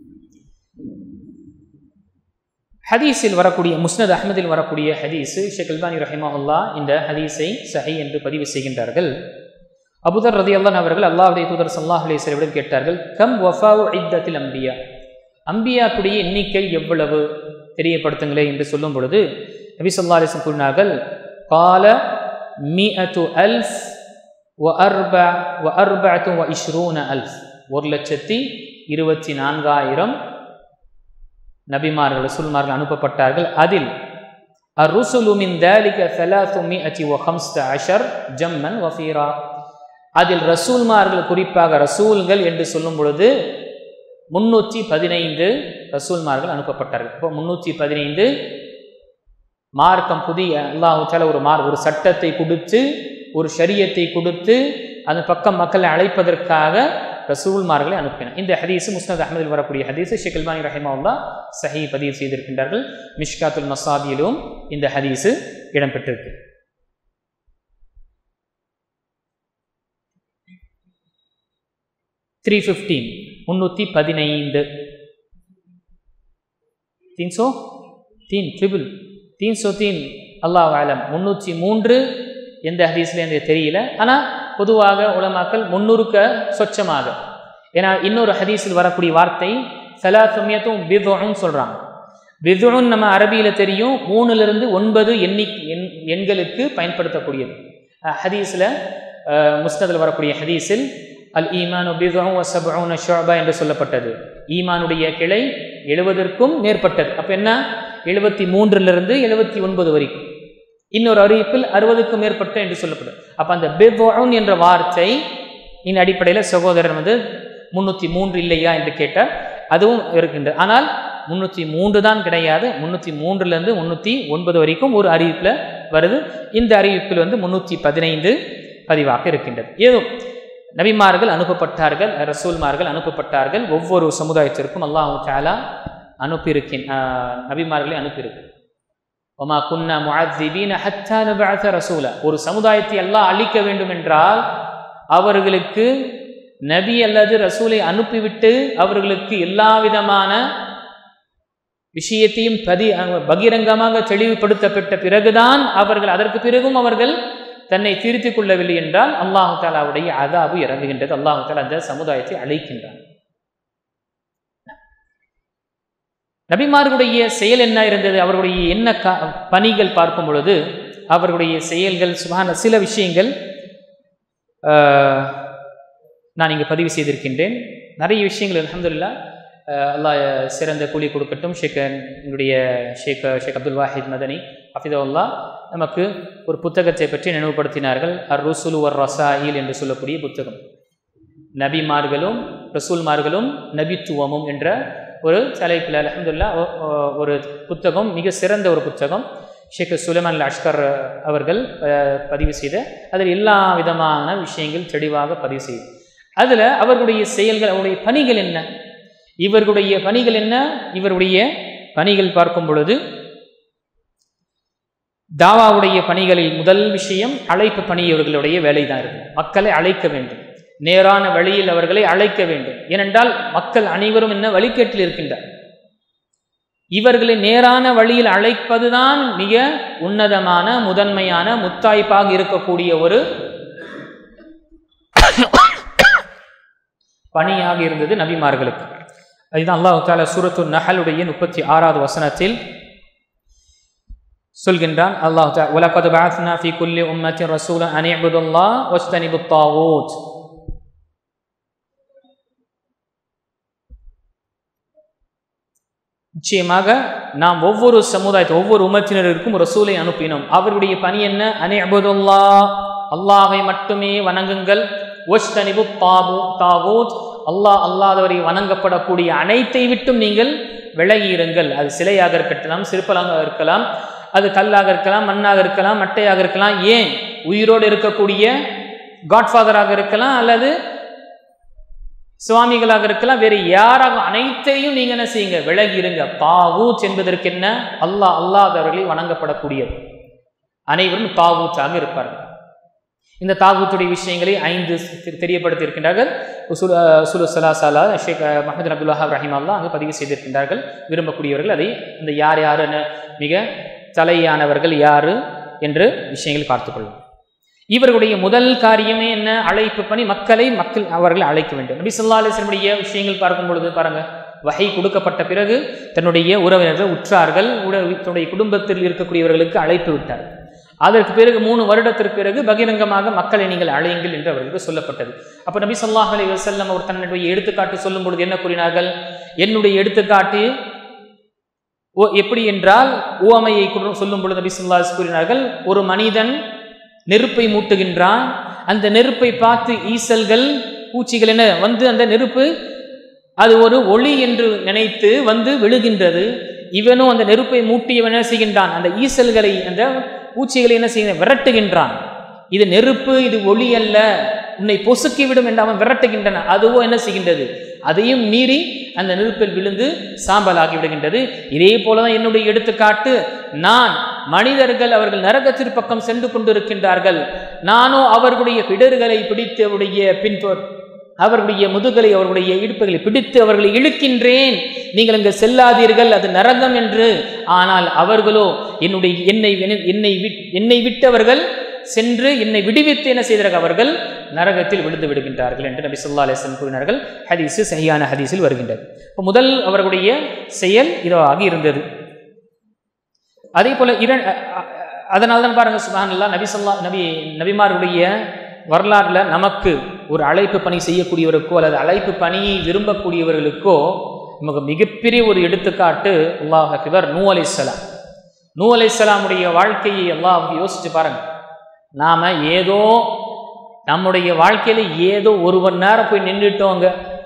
ஹதீஸில் வரக்கூடிய முஸ்னத் அஹ்மதில் வரக்கூடிய ஹதீஸ் ஷேக் அல்பானி ரஹிமஹுல்லா இந்த ஹதீஸை சஹி என்று பதிவு செய்கின்றார்கள் அபுதர் ரதி அல்லான் அவர்கள் அல்லாஹுடைய தூதர் சல்லாஹ் அலிஸ்வரிடம் கேட்டார்கள் கம் வஃபாவு ஐத்தத்தில் அம்பியா அம்பியாக்குடைய எண்ணிக்கை எவ்வளவு தெரியப்படுத்துங்களே என்று சொல்லும் பொழுது நபி சொல்லா அலிஸ்லம் கூறினார்கள் கால மிஅத்து அல்ஃப் வ அர்பா வ அர்பஅத்து வ இஷ்ரூன அல்ஃப் ஒரு லட்சத்தி இருபத்தி நான்காயிரம் நபிமார்கள் ரசூல்மார்கள் அனுப்பப்பட்டார்கள் அதில் அருசுலு மின் தாலிக ثلاث مئة وخمسة عشر ஜம்மன் வஃபீரா அதில் ரசூல்மார்கள் குறிப்பாக ரசூல்கள் என்று சொல்லும் பொழுது முன்னூற்றி பதினைந்து ரசூல்மார்கள் அனுப்பப்பட்டார்கள் இப்போ முன்னூற்றி பதினைந்து மார்க்கம் புதிய அல்லாஹு தால ஒரு மார் ஒரு சட்டத்தை கொடுத்து ஒரு ஷரியத்தை கொடுத்து அந்த பக்கம் மக்களை அழைப்பதற்காக ரசூல்மார்களை அனுப்பினார் இந்த ஹதீஸ் முஸ்னத் அஹமதில் வரக்கூடிய ஹதீஸ் ஷேக் அல்பானி ரஹிமாவுல்லா சஹி பதிவு செய்திருக்கின்றார்கள் மிஷ்காத்துல் மசாபியிலும் இந்த ஹதீஸு இடம்பெற்றிருக்கு த்ரீ ஃபிஃப்டீன் முன்னூற்றி பதினைந்து தீன் சோ தீன் ட்ரிபிள் தீன் சோ தீன் அல்லாஹ் ஆலம் முன்னூற்றி மூன்று எந்த ஹதீஸ்ல எனக்கு தெரியல ஆனால் பொதுவாக உலமாக்கள் முன்னூறுக்க சொச்சமாக ஏன்னா இன்னொரு ஹதீஸில் வரக்கூடிய வார்த்தை சலாசமியத்தும் பிதுன்னு சொல்கிறாங்க பிதுன்னு நம்ம அரபியில் தெரியும் மூணுலேருந்து ஒன்பது எண்ணி எண் எண்களுக்கு பயன்படுத்தக்கூடியது ஹதீஸில் முஸ்னதில் வரக்கூடிய ஹதீஸில் அல் ஈமானு பிதும் வசபுன ஷோபா என்று சொல்லப்பட்டது ஈமானுடைய கிளை எழுபதற்கும் மேற்பட்டது அப்போ என்ன எழுபத்தி மூன்றிலிருந்து எழுபத்தி ஒன்பது வரைக்கும் இன்னொரு அறிவிப்பில் அறுபதுக்கும் மேற்பட்ட என்று சொல்லப்படும் அப்போ அந்த பிதுன் என்ற வார்த்தை இன் அடிப்படையில் சகோதரர் வந்து முன்னூற்றி மூன்று இல்லையா என்று கேட்டால் அதுவும் இருக்கின்றது ஆனால் முன்னூற்றி மூன்று தான் கிடையாது முன்னூற்றி மூன்றுலேருந்து முன்னூற்றி ஒன்பது வரைக்கும் ஒரு அறிவிப்பில் வருது இந்த அறிவிப்பில் வந்து முன்னூற்றி பதினைந்து பதிவாக இருக்கின்றது ஏதோ நபிமார்கள் அனுப்பப்பட்டார்கள் ரசூல்மார்கள் அனுப்பப்பட்டார்கள் ஒவ்வொரு சமுதாயத்திற்கும் அல்லாஹு தாலா அனுப்பியிருக்கின் நபிமார்களை அனுப்பியிருக்கு ஒமா குன்னா முஅத்திபீன ஹத்தா நபஅத ரசூலா ஒரு சமுதாயத்தை எல்லாம் அழிக்க வேண்டும் என்றால் அவர்களுக்கு நபி அல்லது ரசூலை அனுப்பிவிட்டு அவர்களுக்கு எல்லா விதமான விஷயத்தையும் பதி பகிரங்கமாக தெளிவுபடுத்தப்பட்ட பிறகுதான் அவர்கள் அதற்கு பிறகும் அவர்கள் தன்னை திருத்திக் கொள்ளவில்லை என்றால் அல்லாஹு தாலாவுடைய அதாபு இறங்குகின்றது அல்லாஹு தாலா அந்த சமுதாயத்தை அழைக்கின்றான் நபிமார்களுடைய செயல் என்ன இருந்தது அவர்களுடைய என்ன க பணிகள் பார்க்கும் பொழுது அவர்களுடைய செயல்கள் சுகான சில விஷயங்கள் நான் இங்கே பதிவு செய்திருக்கின்றேன் நிறைய விஷயங்கள் அலமதுல்லா அல்லாஹ் சிறந்த கூலி கொடுக்கட்டும் ஷேக் எங்களுடைய ஷேக் ஷேக் அப்துல் வாஹித் மதனி ஹஃபிதவுல்லா நமக்கு ஒரு புத்தகத்தை பற்றி நினைவுபடுத்தினார்கள் அர் ருசுல் வர் ரசாயில் என்று சொல்லக்கூடிய புத்தகம் நபிமார்களும் ரசூல்மார்களும் நபித்துவமும் என்ற ஒரு தலைப்பில் அலமதுல்லா ஒரு புத்தகம் மிக சிறந்த ஒரு புத்தகம் ஷேக் சுலைமான் அஷ்கர் அவர்கள் பதிவு செய்த அதில் எல்லா விதமான விஷயங்கள் தெளிவாக பதிவு செய்து அதில் அவர்களுடைய செயல்கள் அவருடைய பணிகள் என்ன இவர்களுடைய பணிகள் என்ன இவருடைய பணிகள் பார்க்கும் பொழுது தாவாவுடைய பணிகளில் முதல் விஷயம் அழைப்பு பணி இவர்களுடைய வேலை தான் இருக்கு மக்களை அழைக்க வேண்டும் நேரான வழியில் அவர்களை அழைக்க வேண்டும் ஏனென்றால் மக்கள் அனைவரும் என்ன வழிகேட்டில் இருக்கின்றார் இவர்களை நேரான வழியில் அழைப்பதுதான் மிக உன்னதமான முதன்மையான முத்தாய்ப்பாக இருக்கக்கூடிய ஒரு பணியாக இருந்தது நபிமார்களுக்கு அதுதான் அல்லாஹு தாலா சூரத்து நஹலுடைய முப்பத்தி ஆறாவது வசனத்தில் சொல்கின்றான் அல்லாஹ் தா உலகது பாத்னா ஃபி குல்லி உம்மத்தி ரசூல அனிபுதுல்லா வஸ்தனிபு தாவூத் நிச்சயமாக நாம் ஒவ்வொரு சமுதாயத்தை ஒவ்வொரு உமத்தினருக்கும் ரசூலை அனுப்பினோம் அவருடைய பணி என்ன அனிபுதுல்லா அல்லாஹை மட்டுமே வணங்குங்கள் ஒஸ்தனிபு தாபு தாவூத் அல்லாஹ் அல்லாதவரை வணங்கப்படக்கூடிய அனைத்தை விட்டும் நீங்கள் விலகி இருங்கள் அது சிலையாக இருக்கட்டும் சிற்பலாக இருக்கலாம் அது கல்லாக இருக்கலாம் மண்ணாக இருக்கலாம் மட்டையாக இருக்கலாம் ஏன் உயிரோடு இருக்கக்கூடிய காட்ஃபாதராக இருக்கலாம் அல்லது சுவாமிகளாக இருக்கலாம் வேறு யாராக அனைத்தையும் நீங்க என்ன செய்யுங்க விலகி இருங்க தாவூத் என்பதற்கு என்ன அல்லாஹ் அல்லாதவர்களை வணங்கப்படக்கூடியது அனைவரும் தாவூத்தாக இருப்பார்கள் இந்த தாகூத்துடைய விஷயங்களை ஐந்து தெரியப்படுத்தி இருக்கின்றார்கள் உசுல் சுலு சலாசாலா ஷேக் மஹமது அப்துல் வஹாப் ரஹிமல்லா அங்கு பதிவு செய்திருக்கின்றார்கள் விரும்பக்கூடியவர்கள் அதை இந்த யார் யாருன்னு மிக தலையானவர்கள் யாரு என்று விஷயங்களை பார்த்துக்கொள்ளும் இவர்களுடைய முதல் காரியமே என்ன அழைப்பு பணி மக்களை மக்கள் அவர்களை அழைக்க வேண்டும் நபி சொல்லா அலிஸ்லமுடைய விஷயங்கள் பார்க்கும் பொழுது பாருங்க வகை கொடுக்கப்பட்ட பிறகு தன்னுடைய உறவினர்கள் உற்றார்கள் தன்னுடைய குடும்பத்தில் இருக்கக்கூடியவர்களுக்கு அழைப்பு விட்டார் அதற்கு பிறகு மூணு வருடத்திற்கு பிறகு பகிரங்கமாக மக்களை நீங்கள் அழையுங்கள் என்று அவர்களுக்கு சொல்லப்பட்டது அப்போ நபி சொல்லாஹ் அலி வசல்லம் அவர் தன்னுடைய எடுத்துக்காட்டு சொல்லும் பொழுது என்ன கூறினார்கள் என்னுடைய எடுத்துக்காட்டு ஓ எப்படி என்றால் ஓமையை சொல்லும் பொழுது நபி சொல்லா கூறினார்கள் ஒரு மனிதன் நெருப்பை மூட்டுகின்றான் அந்த நெருப்பை பார்த்து ஈசல்கள் பூச்சிகள் என வந்து அந்த நெருப்பு அது ஒரு ஒளி என்று நினைத்து வந்து விழுகின்றது இவனும் அந்த நெருப்பை மூட்டியவன் என்ன செய்கின்றான் அந்த ஈசல்களை அந்த பூச்சிகளை என்ன செய்ய விரட்டுகின்றான் இது நெருப்பு இது ஒளி அல்ல உன்னை பொசுக்கிவிடும் என்று அவன் விரட்டுகின்றன அதுவோ என்ன செய்கின்றது அதையும் மீறி அந்த நெருப்பில் விழுந்து சாம்பலாகி விடுகின்றது இதே போலதான் என்னுடைய எடுத்துக்காட்டு நான் மனிதர்கள் அவர்கள் நரகத்திற்கு பக்கம் சென்று கொண்டிருக்கின்றார்கள் நானோ அவர்களுடைய பிடர்களை பிடித்து அவருடைய பின்பு அவர்களுடைய முதுகலை அவர்களுடைய இடுப்புகளை பிடித்து அவர்களை இழுக்கின்றேன் நீங்கள் அங்கு செல்லாதீர்கள் அது நரகம் என்று ஆனால் அவர்களோ என்னுடைய என்னை என்னை என்னை விட்டவர்கள் சென்று என்னை விடுவித்து என்ன செய்தார்கள் அவர்கள் நரகத்தில் விழுந்து விடுகின்றார்கள் என்று நபி சொல்லா அலிஸ்லம் கூறினார்கள் ஹதீஸு சரியான ஹதீஸில் வருகின்றது இப்போ முதல் அவர்களுடைய செயல் இதுவாக இருந்தது அதே போல இர அதனால தான் பாருங்க சுபான்லா நபி சொல்லா நபி நபிமாருடைய வரலாறுல நமக்கு ஒரு அழைப்பு பணி செய்யக்கூடியவருக்கோ அல்லது அழைப்பு பணியை விரும்பக்கூடியவர்களுக்கோ நமக்கு மிகப்பெரிய ஒரு எடுத்துக்காட்டு அல்லாஹ் அக்பர் நூ அலி இஸ்லாம் நூ அலி இஸ்லாமுடைய வாழ்க்கையை அல்லாஹ் யோசிச்சு பாருங்க நாம ஏதோ நம்முடைய வாழ்க்கையில ஏதோ ஒரு மணி நேரம் போய் நின்றுட்டோங்க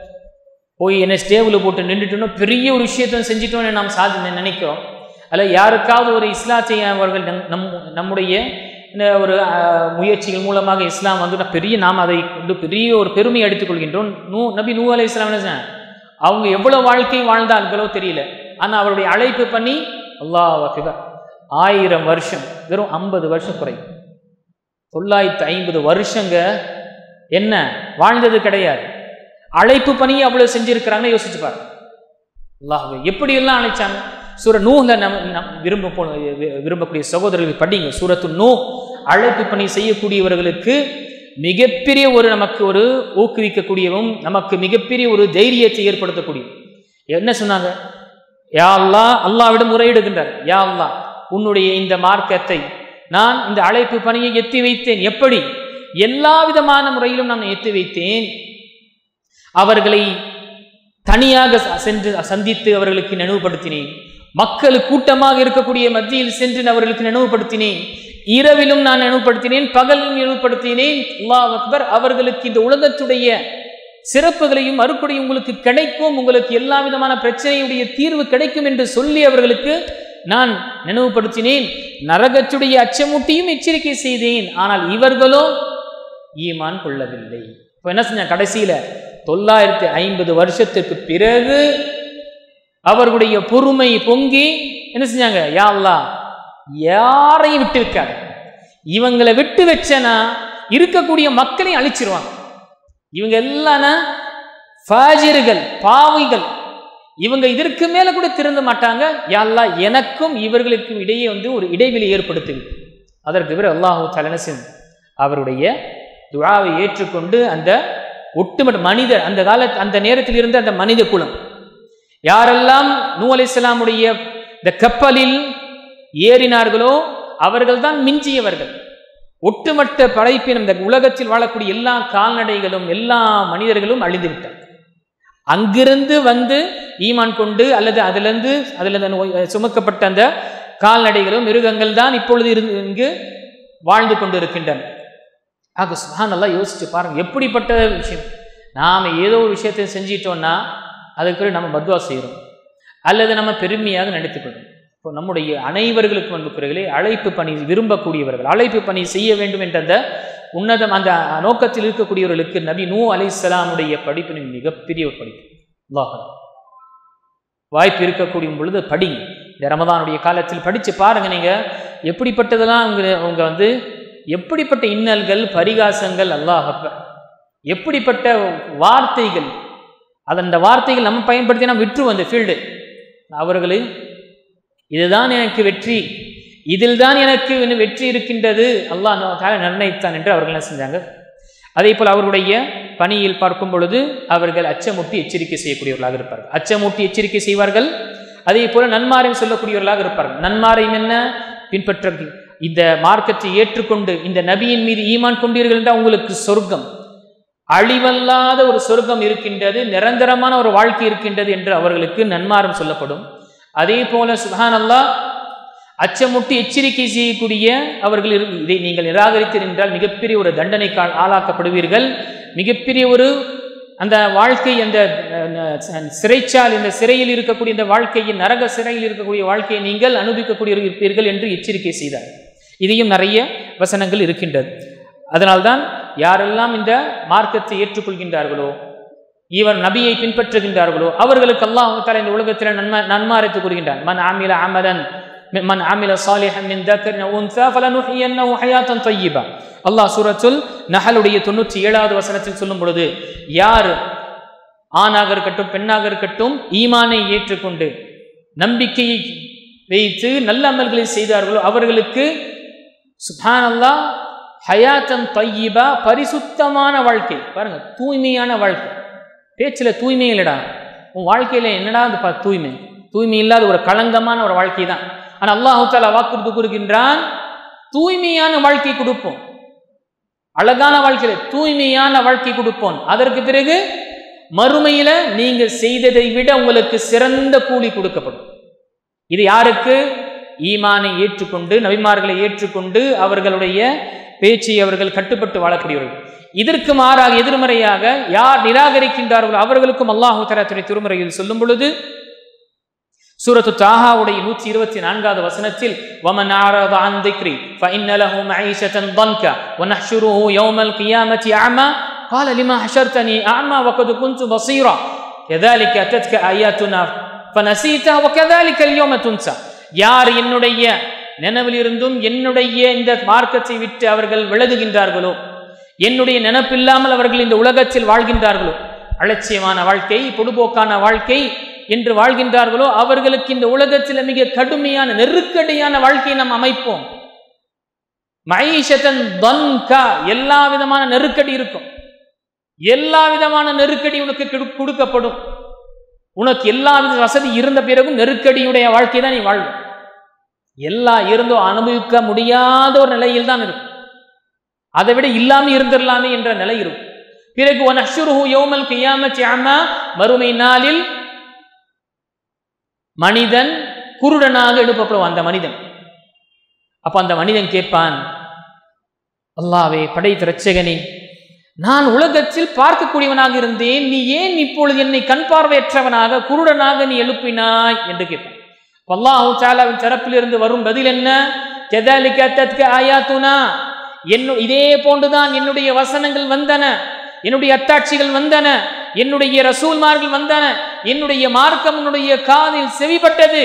போய் என்ன ஸ்டேபிள் போட்டு நின்றுட்டோம்னா பெரிய ஒரு விஷயத்த செஞ்சிட்டோம்னு நாம் சாதி நினைக்கிறோம் அல்ல யாருக்காவது ஒரு இஸ்லாத்தை அவர்கள் நம் நம்முடைய இந்த ஒரு முயற்சிகள் மூலமாக இஸ்லாம் வந்து பெரிய நாம் அதை கொண்டு பெரிய ஒரு பெருமை எடுத்துக்கொள்கின்றோம் நூ நபி நூ அலை இஸ்லாம் என்ன அவங்க எவ்வளவு வாழ்க்கை வாழ்ந்தார்களோ தெரியல ஆனால் அவருடைய அழைப்பு பண்ணி அல்லாஹ் ஆயிரம் வருஷம் வெறும் ஐம்பது வருஷம் குறை தொள்ளாயிரத்தி ஐம்பது வருஷங்க என்ன வாழ்ந்தது கிடையாது அழைப்பு பணியை அவ்வளவு செஞ்சிருக்கிறாங்கன்னு யோசிச்சு பாரு அல்லாஹ் எப்படி எல்லாம் அழைச்சாங்க சூர நூஹ்ல நம் நம் விரும்ப போ விரும்பக்கூடிய சகோதரர்கள் படிங்க சூரத்து நூ அழைப்பு பணி செய்யக்கூடியவர்களுக்கு மிகப்பெரிய ஒரு நமக்கு ஒரு ஊக்குவிக்கக்கூடியவும் நமக்கு மிகப்பெரிய ஒரு தைரியத்தை ஏற்படுத்தக்கூடிய என்ன சொன்னாங்க யா அல்லா அல்லாவிடம் முறையிடுகின்றார் யா அல்லா உன்னுடைய இந்த மார்க்கத்தை நான் இந்த அழைப்பு பணியை எத்தி வைத்தேன் எப்படி எல்லா விதமான முறையிலும் நான் எத்தி வைத்தேன் அவர்களை தனியாக சென்று சந்தித்து அவர்களுக்கு நினைவுபடுத்தினேன் மக்கள் கூட்டமாக இருக்கக்கூடிய மத்தியில் சென்று அவர்களுக்கு நினைவுபடுத்தினேன் இரவிலும் நான் நினைவுபடுத்தினேன் பகலிலும் நினைவுபடுத்தினேன் அல்லாஹ் அக்பர் அவர்களுக்கு இந்த உலகத்துடைய சிறப்புகளையும் அறுக்குடையும் உங்களுக்கு கிடைக்கும் உங்களுக்கு எல்லா விதமான பிரச்சனையுடைய தீர்வு கிடைக்கும் என்று சொல்லி அவர்களுக்கு நான் நினைவுபடுத்தினேன் நரகத்துடைய அச்சமூட்டியும் எச்சரிக்கை செய்தேன் ஆனால் இவர்களோ ஈமான் கொள்ளவில்லை இப்போ என்ன செஞ்ச கடைசியில தொள்ளாயிரத்தி ஐம்பது வருஷத்துக்கு பிறகு அவர்களுடைய பொறுமை பொங்கி என்ன செஞ்சாங்க யா அல்லா யாரையும் விட்டு வைக்காது இவங்களை விட்டு வச்சனா இருக்கக்கூடிய மக்களையும் அழிச்சிருவாங்க இவங்க எல்லாம் ஃபாஜிர்கள் பாவிகள் இவங்க இதற்கு மேல கூட திருந்த மாட்டாங்க யாழ்லா எனக்கும் இவர்களுக்கும் இடையே வந்து ஒரு இடைவெளி ஏற்படுத்து அதற்கு பிறகு அல்லாஹூ தலனசின் அவருடைய துவாவை ஏற்றுக்கொண்டு அந்த ஒட்டுமொத்த மனிதர் அந்த கால அந்த நேரத்தில் இருந்த அந்த மனித குலம் யாரெல்லாம் நூ அலி இஸ்லாமுடைய இந்த கப்பலில் ஏறினார்களோ அவர்கள் தான் மிஞ்சியவர்கள் ஒட்டுமொத்த படைப்பினம் இந்த உலகத்தில் வாழக்கூடிய எல்லா கால்நடைகளும் எல்லா மனிதர்களும் அழிந்து விட்டார் அங்கிருந்து வந்து ஈமான் கொண்டு அல்லது அதிலிருந்து அதில் சுமக்கப்பட்ட அந்த கால்நடைகளும் மிருகங்கள் தான் இப்பொழுது இருந்து இங்கு வாழ்ந்து கொண்டு இருக்கின்றன ஆக சுஹான் நல்லா யோசிச்சு பாருங்க எப்படிப்பட்ட விஷயம் நாம் ஏதோ ஒரு விஷயத்தை செஞ்சிட்டோம்னா அதுக்கு பிறகு நம்ம பத்வா செய்கிறோம் அல்லது நம்ம பெருமையாக நடித்துக்கொள்ளும் இப்போ நம்முடைய அனைவர்களுக்கும் அன்பு பிறகுகளே அழைப்பு பணி விரும்பக்கூடியவர்கள் அழைப்பு பணி செய்ய வேண்டும் என்ற அந்த உன்னதம் அந்த நோக்கத்தில் இருக்கக்கூடியவர்களுக்கு நபி நூ அலைசலாமுடைய படிப்பினை மிகப்பெரிய ஒரு படிப்பு அல்லாஹ் வாய்ப்பு இருக்கக்கூடிய பொழுது படிங்க இந்த ரமதானுடைய காலத்தில் படித்து பாருங்க நீங்க எப்படிப்பட்டதெல்லாம் அவங்க அவங்க வந்து எப்படிப்பட்ட இன்னல்கள் பரிகாசங்கள் அல்லாஹ் அக்பர் எப்படிப்பட்ட வார்த்தைகள் அது அந்த வார்த்தைகள் நம்ம பயன்படுத்தி நம்ம விட்டுருவோம் அந்த ஃபீல்டு அவர்கள் இதுதான் எனக்கு வெற்றி இதில் தான் எனக்கு இன்னும் வெற்றி இருக்கின்றது அல்லாஹ் தால நிர்ணயித்தான் என்று அவர்கள் என்ன செஞ்சாங்க அதே போல் அவர்களுடைய பணியில் பார்க்கும் பொழுது அவர்கள் அச்சமூட்டி எச்சரிக்கை செய்யக்கூடியவர்களாக இருப்பார்கள் அச்சமூட்டி எச்சரிக்கை செய்வார்கள் அதே போல நன்மாரையும் சொல்லக்கூடியவர்களாக இருப்பார்கள் நன்மாரையும் என்ன பின்பற்ற இந்த மார்க்கத்தை ஏற்றுக்கொண்டு இந்த நபியின் மீது ஈமான் கொண்டீர்கள் என்றால் உங்களுக்கு சொர்க்கம் அழிவல்லாத ஒரு சொர்க்கம் இருக்கின்றது நிரந்தரமான ஒரு வாழ்க்கை இருக்கின்றது என்று அவர்களுக்கு நன்மாரம் சொல்லப்படும் அதே போல சுஹான் அல்லாஹ் அச்சமுட்டி எச்சரிக்கை செய்யக்கூடிய அவர்கள் இரு- இதை நீங்கள் நிராகரித்தீர் என்றால் மிகப்பெரிய ஒரு தண்டனைக்கு ஆளாக்கப்படுவீர்கள் மிகப்பெரிய ஒரு அந்த வாழ்க்கை அந்த அஹ், சிறைச்சால் இந்த சிறையில் இருக்கக்கூடிய இந்த வாழ்க்கையின் நரக சிறையில் இருக்கக்கூடிய வாழ்க்கையை நீங்கள் அனுபவிக்கக்கூடிய இருப்பீர்கள் என்று எச்சரிக்கை செய்தார் இதையும் நிறைய வசனங்கள் இருக்கின்றது அதனால்தான் யாரெல்லாம் இந்த மார்க்கத்தை ஏற்றுக்கொள்கின்றார்களோ இவர் நபியை பின்பற்றுகின்றார்களோ அவர்களுக்கு அல்லாஹ் தஆலா இந்த உலகத்தில் நன்ம நன்மாரைத்து கூறுகின்றான் மன் ஆமில அமலன் மன் ஆமில சாலிஹன் மின் தக்கரின் உன்சா ஃபலனுஹியன்னஹு ஹயாத்தன் தய்யிபா அல்லாஹ் சூரத்துல் நஹலுடைய தொண்ணூற்றி ஏழாவது வசனத்தில் சொல்லும் பொழுது யார் ஆணாக இருக்கட்டும் பெண்ணாக இருக்கட்டும் ஈமானை ஏற்றுக்கொண்டு நம்பிக்கையை வைத்து நல்ல அமல்களை செய்தார்களோ அவர்களுக்கு சுபான் அல்லாஹ் ஹயாத்தன் தையிபா பரிசுத்தமான வாழ்க்கை பாருங்க தூய்மையான வாழ்க்கை பேச்சில் தூய்மை இல்லைடா உன் வாழ்க்கையில என்னடா அந்த ப- தூய்மை தூய்மை இல்லாத ஒரு களங்கமான ஒரு வாழ்க்கை தான் ஆனால் அல்லாஹு தாலா வாக்குறுதி கூறுகின்றான் தூய்மையான வாழ்க்கை கொடுப்போம் அழகான வாழ்க்கையில தூய்மையான வாழ்க்கை கொடுப்போம் அதற்கு பிறகு மறுமையில நீங்க செய்ததை விட உங்களுக்கு சிறந்த கூலி கொடுக்கப்படும் இது யாருக்கு ஈமானை ஏற்றுக்கொண்டு நபிமார்களை ஏற்றுக்கொண்டு அவர்களுடைய பேச்சை அவர்கள் கட்டுப்பட்டு வாழக்கூடியவர்கள் இதற்கு மாறாக எதிர்மறையாக யார் நிராகரிக்கின்றார்களோ அவர்களுக்கும் அல்லாஹு தலாத்துடைய திருமுறையில் சொல்லும் பொழுது சூரத்து தாஹாவுடைய நூற்றி இருபத்தி நான்காவது வசனத்தில் وَمَنْ أَعْرَضَ عَنْ ذِكْرِي فَإِنَّ لَهُ مَعِيشَةً ضَنْكًا وَنَحْشُرُهُ يَوْمَ الْقِيَامَةِ أَعْمَى قال لما حشرتني أعمى وقد كنت بصيرا كذلك أتتك آياتنا فنسيتها وكذلك اليوم تنسى யார் என்னுடைய நினைவில் இருந்தும் என்னுடைய இந்த மார்க்கத்தை விட்டு அவர்கள் விலகுகின்றார்களோ என்னுடைய நினப்பில்லாமல் அவர்கள் இந்த உலகத்தில் வாழ்கின்றார்களோ அலட்சியமான வாழ்க்கை பொடுபோக்கான வாழ்க்கை என்று வாழ்கின்றார்களோ அவர்களுக்கு இந்த உலகத்தில் மிக கடுமையான நெருக்கடியான வாழ்க்கையை நாம் அமைப்போம் மைஷத்தன் தன்கா எல்லா விதமான நெருக்கடி இருக்கும் எல்லா விதமான நெருக்கடி உனக்கு கொடு- கொடுக்கப்படும் உனக்கு எல்லா வித வசதி இருந்த பிறகும் நெருக்கடியுடைய வாழ்க்கை தான் நீ வாழ்வ எல்லா இருந்தும் அனுபவிக்க முடியாத ஒரு நிலையில் தான் இருக்கும் அதை விட இல்லாம இருந்துடலாமே என்ற நிலை இருக்கும் பிறகு ஒன் அஷுருஹு யோமல் கியாமத்தி அம்மா மறுமை நாளில் மனிதன் குருடனாக எழுப்பப்படுவான் அந்த மனிதன் அப்ப அந்த மனிதன் கேட்பான் அல்லாவே படைத்த ரட்சகனே நான் உலகத்தில் பார்க்கக்கூடியவனாக இருந்தேன் நீ ஏன் இப்பொழுது என்னை கண் பார்வையற்றவனாக குருடனாக நீ எழுப்பினாய் என்று கேட்பான் அப்ப அல்லாஹு தாலாவின் தரப்பிலிருந்து வரும் பதில் என்ன கெதாலிக்க தத்க ஆயாத்துனா என்ன இதே போன்றுதான் என்னுடைய வசனங்கள் வந்தன என்னுடைய அத்தாட்சிகள் வந்தன என்னுடைய ரசூல்மார்கள் வந்தன என்னுடைய மார்க்கம் உன்னுடைய காதில் செவிப்பட்டது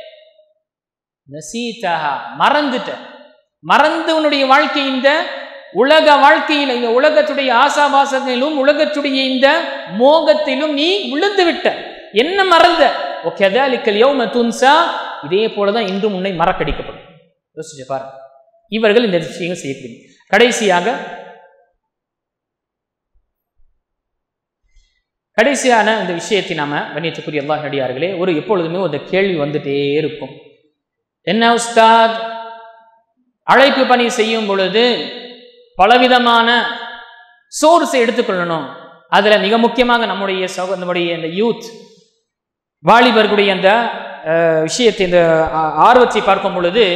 நசீதஹா மறந்துட்ட மறந்து உன்னுடைய வாழ்க்கை இந்த உலக வாழ்க்கையில் இந்த உலகத்துடைய ஆசாபாசங்களிலும் உலகத்துடைய இந்த மோகத்திலும் நீ விழுந்து விட்ட என்ன மறந்த ஒகெதாலிக்கல் யௌம துன்சா இதே போலதான் இன்றும் உன்னை மறக்கடிக்கப்படும் யோசிச்சு பாரு இவர்கள் இந்த விஷயங்கள் செய்யக்கூடிய கடைசியாக கடைசியான இந்த விஷயத்தை நாம கண்ணியத்துக்குரிய எல்லா நடிகார்களே ஒரு எப்பொழுதுமே ஒரு கேள்வி வந்துட்டே இருக்கும் என்ன உஸ்தாத் அழைப்பு பணி செய்யும் பொழுது பலவிதமான சோர்ஸை எடுத்துக்கொள்ளணும் அதுல மிக முக்கியமாக நம்முடைய சகோ நம்முடைய இந்த யூத் வாலிபர்களுடைய அந்த அஹ், விஷயத்தை இந்த ஆ- ஆர்வத்தை பார்க்கும் பொழுது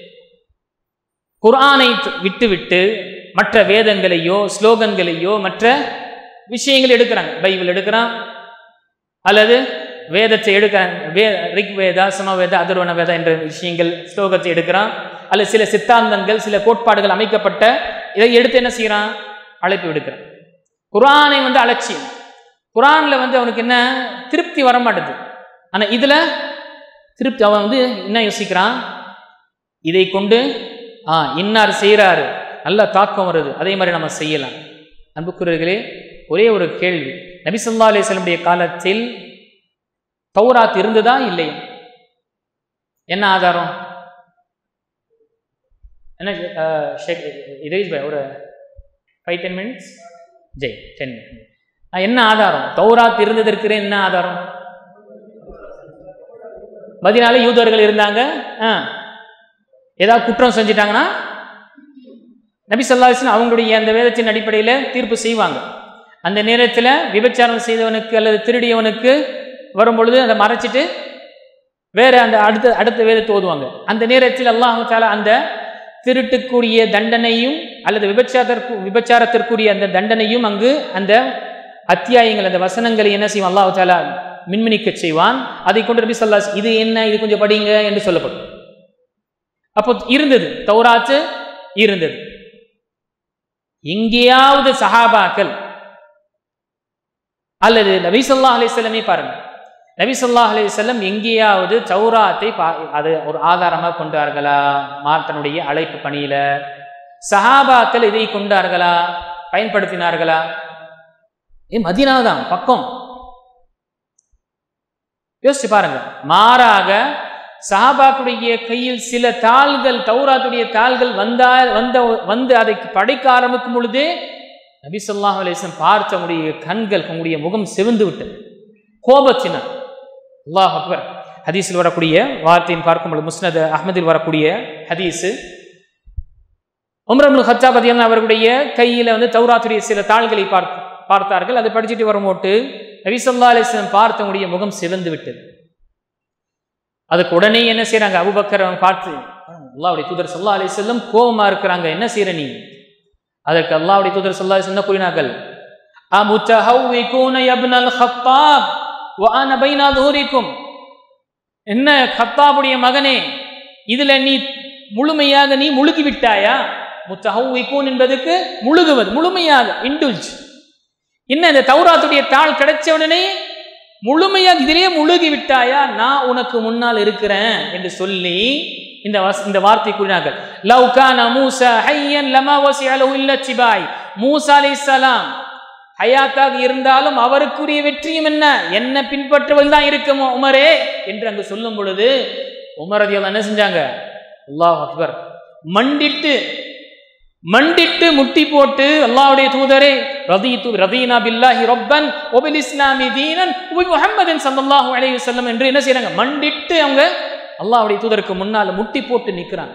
குர்ஆனை த- விட்டுவிட்டு மற்ற வேதங்களையோ ஸ்லோகன்களையோ மற்ற விஷயங்கள் எடுக்கிறாங்க பைபிள் எடுக்கிறான் அல்லது வேதத்தை எடுக்க வே ரிக் வேதா சமவேதா அதர்வன வேதா என்ற விஷயங்கள் ஸ்லோகத்தை எடுக்கிறான் அல்லது சில சித்தாந்தங்கள் சில கோட்பாடுகள் அமைக்கப்பட்ட இதை எடுத்து என்ன செய்கிறான் அழைப்பு விடுக்கிறான் குரானை வந்து அலட்சியம் குரான்ல வந்து அவனுக்கு என்ன திருப்தி வர மாட்டுது ஆனா இதுல திருப்தி அவன் வந்து என்ன யோசிக்கிறான் இதை கொண்டு ஆ இன்னார் செய்கிறாரு நல்ல தாக்கம் வருது அதே மாதிரி நம்ம செய்யலாம் அன்புக்குரியவர்களே ஒரே ஒரு கேள்வி நபி சொல்லா அலிஸ்லமுடைய காலத்தில் தௌராத் இருந்ததா இல்லையா என்ன ஆதாரம் என்ன அஹ், ஷேக் இதேஷ் பாய் ஒரு ஃபைவ் டென் மினிட்ஸ் ஜெய் டென் மினிட்ஸ் என்ன ஆதாரம் தௌராத் இருந்ததற்கு என்ன ஆதாரம் மதினால யூதர்கள் இருந்தாங்க ஆ ஏதாவது குற்றம் செஞ்சிட்டாங்கன்னா நபி ஸல்லல்லாஹு அலைஹி வஸல்லம் அவங்களுடைய அந்த வேதத்தின் அடிப்படையில் தீர்ப்பு செய்வாங்க அந்த நேரத்தில் விபச்சாரம் செய்தவனுக்கு அல்லது திருடியவனுக்கு வரும்பொழுது அதை மறைச்சிட்டு வேற அந்த அடுத்த அடுத்த வேதத்தை ஓதுவாங்க அந்த நேரத்தில் அல்லாஹு தாலா அந்த திருட்டுக்குரிய தண்டனையும் அல்லது விபச்சாரத்திற்கு விபச்சாரத்திற்குரிய அந்த தண்டனையும் அங்கு அந்த அத்தியாயங்கள் அந்த வசனங்களை என்ன செய்வான் அல்லாஹு தாலா மின்மினிக்க செய்வான் அதை கொண்டு நபி ஸல்லல்லாஹு அலைஹி வஸல்லம், இது என்ன இது கொஞ்சம் படிங்க என்று சொல்லப்படும் அப்போ இருந்தது தௌராத்து இருந்தது எங்கேயாவது சஹாபாக்கள் அல்லது நபி ஸல்லல்லாஹு அலைஹி வஸல்லமே பாருங்க நபி ஸல்லல்லாஹு அலைஹி வஸல்லம் எங்கேயாவது தௌராத்தை பா அது ஒரு ஆதாரமாக கொண்டார்களா மா- தன்னுடைய அழைப்பு பணியில சஹாபாக்கள் இதை கொண்டார்களா பயன்படுத்தினார்களா ஏ மதீனா தான் பக்கம் யோசிச்சு பாருங்க மாறாக சஹாபாக்குடைய கையில் சில தாள்கள் தௌராத்துடைய தாள்கள் வந்தால் வந்த வந்து அதை படைக்க ஆரம்பிக்கும் பொழுதே நபி ஸல்லல்லாஹு அலைஹி வஸல்லம் பார்த்த உடைய கண்கள் உங்களுடைய முகம் சிவந்து விட்டது கோபத்தினார் அல்லாஹ் அக்பர் ஹதீஸில் வரக்கூடிய வார்த்தையின் பார்க்கும் பொழுது முஸ்னத் அஹ்மதில் வரக்கூடிய ஹதீஸு உம்ரமுல் ஹத்தாபதியான அவர்களுடைய கையில் வந்து தௌராத்துடைய சில தாள்களை பார்த்து பார்த்தார்கள் அதை படிச்சுட்டு வரும்போது நபி ஸல்லல்லாஹு அலைஹி வஸல்லம் பார்த்தவங்களுடைய முகம் சிவந்து விட்டது அதுக்கு உடனே என்ன செய்றாங்க அபூபக்கர் அவங்க பார்த்து அல்லாஹ்வுடைய தூதர் ஸல்லல்லாஹு அலைஹி வஸல்லம் கோபமா இருக்கிறாங்க என்ன செய்ற நீ அதற்கு அல்லாஹ்வுடைய தூதர் ஸல்லல்லாஹு அலைஹி வஸல்லம் என்ன கூறினார்கள் அமுத்தஹவ்விகூன யப்னல் ஹத்தாப் வ அன பைன துஹூரிக்கும் என்ன ஹத்தாபுடைய மகனே இதுல நீ முழுமையாக நீ முழுகி விட்டாயா முத்தஹவ்விகூன் என்பதுக்கு முழுகுவது முழுமையாக இண்டுல்ஜ் என்ன இந்த தௌராத்துடைய தாள் கிடைச்ச உடனே முழுமையாக இதிலேயே முழுகி விட்டாயா நான் உனக்கு முன்னால் இருக்கிறேன் என்று சொல்லி இந்த வஸ்- இந்த வார்த்தை கூறினார்கள் லவ் கான மூசா ஹையன் லமா வசிஅலஹு இல்ல சிபாய் மூசா அலைஹிஸ்ஸலாம் ஹயாத்தாக இருந்தாலும் அவருக்குரிய வெற்றியும் என்ன என்ன பின்பற்றுவதில் தான் இருக்கும் உமரே என்று அங்கு சொல்லும் பொழுது உமர் ரதியல்லாஹு என்ன செஞ்சாங்க அல்லாஹ் அக்பர் மண்டிட்டு மண்டிட்டு முட்டி போட்டு அல்லாஹ்வுடைய தூதரே ரதீது ரதீனா பில்லாஹி ரப்பன் ஒபில் இஸ்லாமி தீனன் உபி முஹம்மதின் ஸல்லல்லாஹு அலைஹி வஸல்லம் என்று என்ன செய்றாங்க மண்டிட்டு அவங்க அல்லாஹ்வுடைய தூதருக்கு முன்னால முட்டி போட்டு நிக்கிறாங்க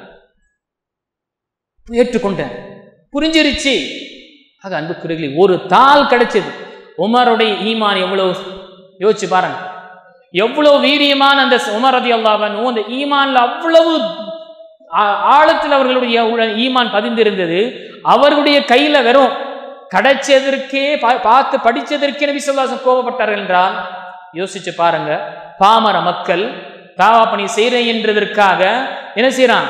ஏற்றுக்கொண்டேன் புரிஞ்சிருச்சு ஆக அன்புக்குரியர்களே ஒரு தாள் கிடைச்சது உமருடைய ஈமான் எவ்வளவு யோசிச்சு பாருங்க எவ்வளவு வீரியமான அந்த உமர் ரதி அல்லாஹன் அந்த ஈமான்ல அவ்வளவு ஆ- ஆழத்தில் அவர்களுடைய உள்ள- ஈமான் பதிந்திருந்தது அவர்களுடைய கையில வெறும் கிடைச்சதற்கே பா- பார்த்து படிச்சதற்கே நபி சொல்லாசம் கோபப்பட்டார்கள் என்றால் யோசிச்சு பாருங்க பாமர மக்கள் தாவா பணி செய்கிறேன் என்றதற்காக என்ன செய்றான்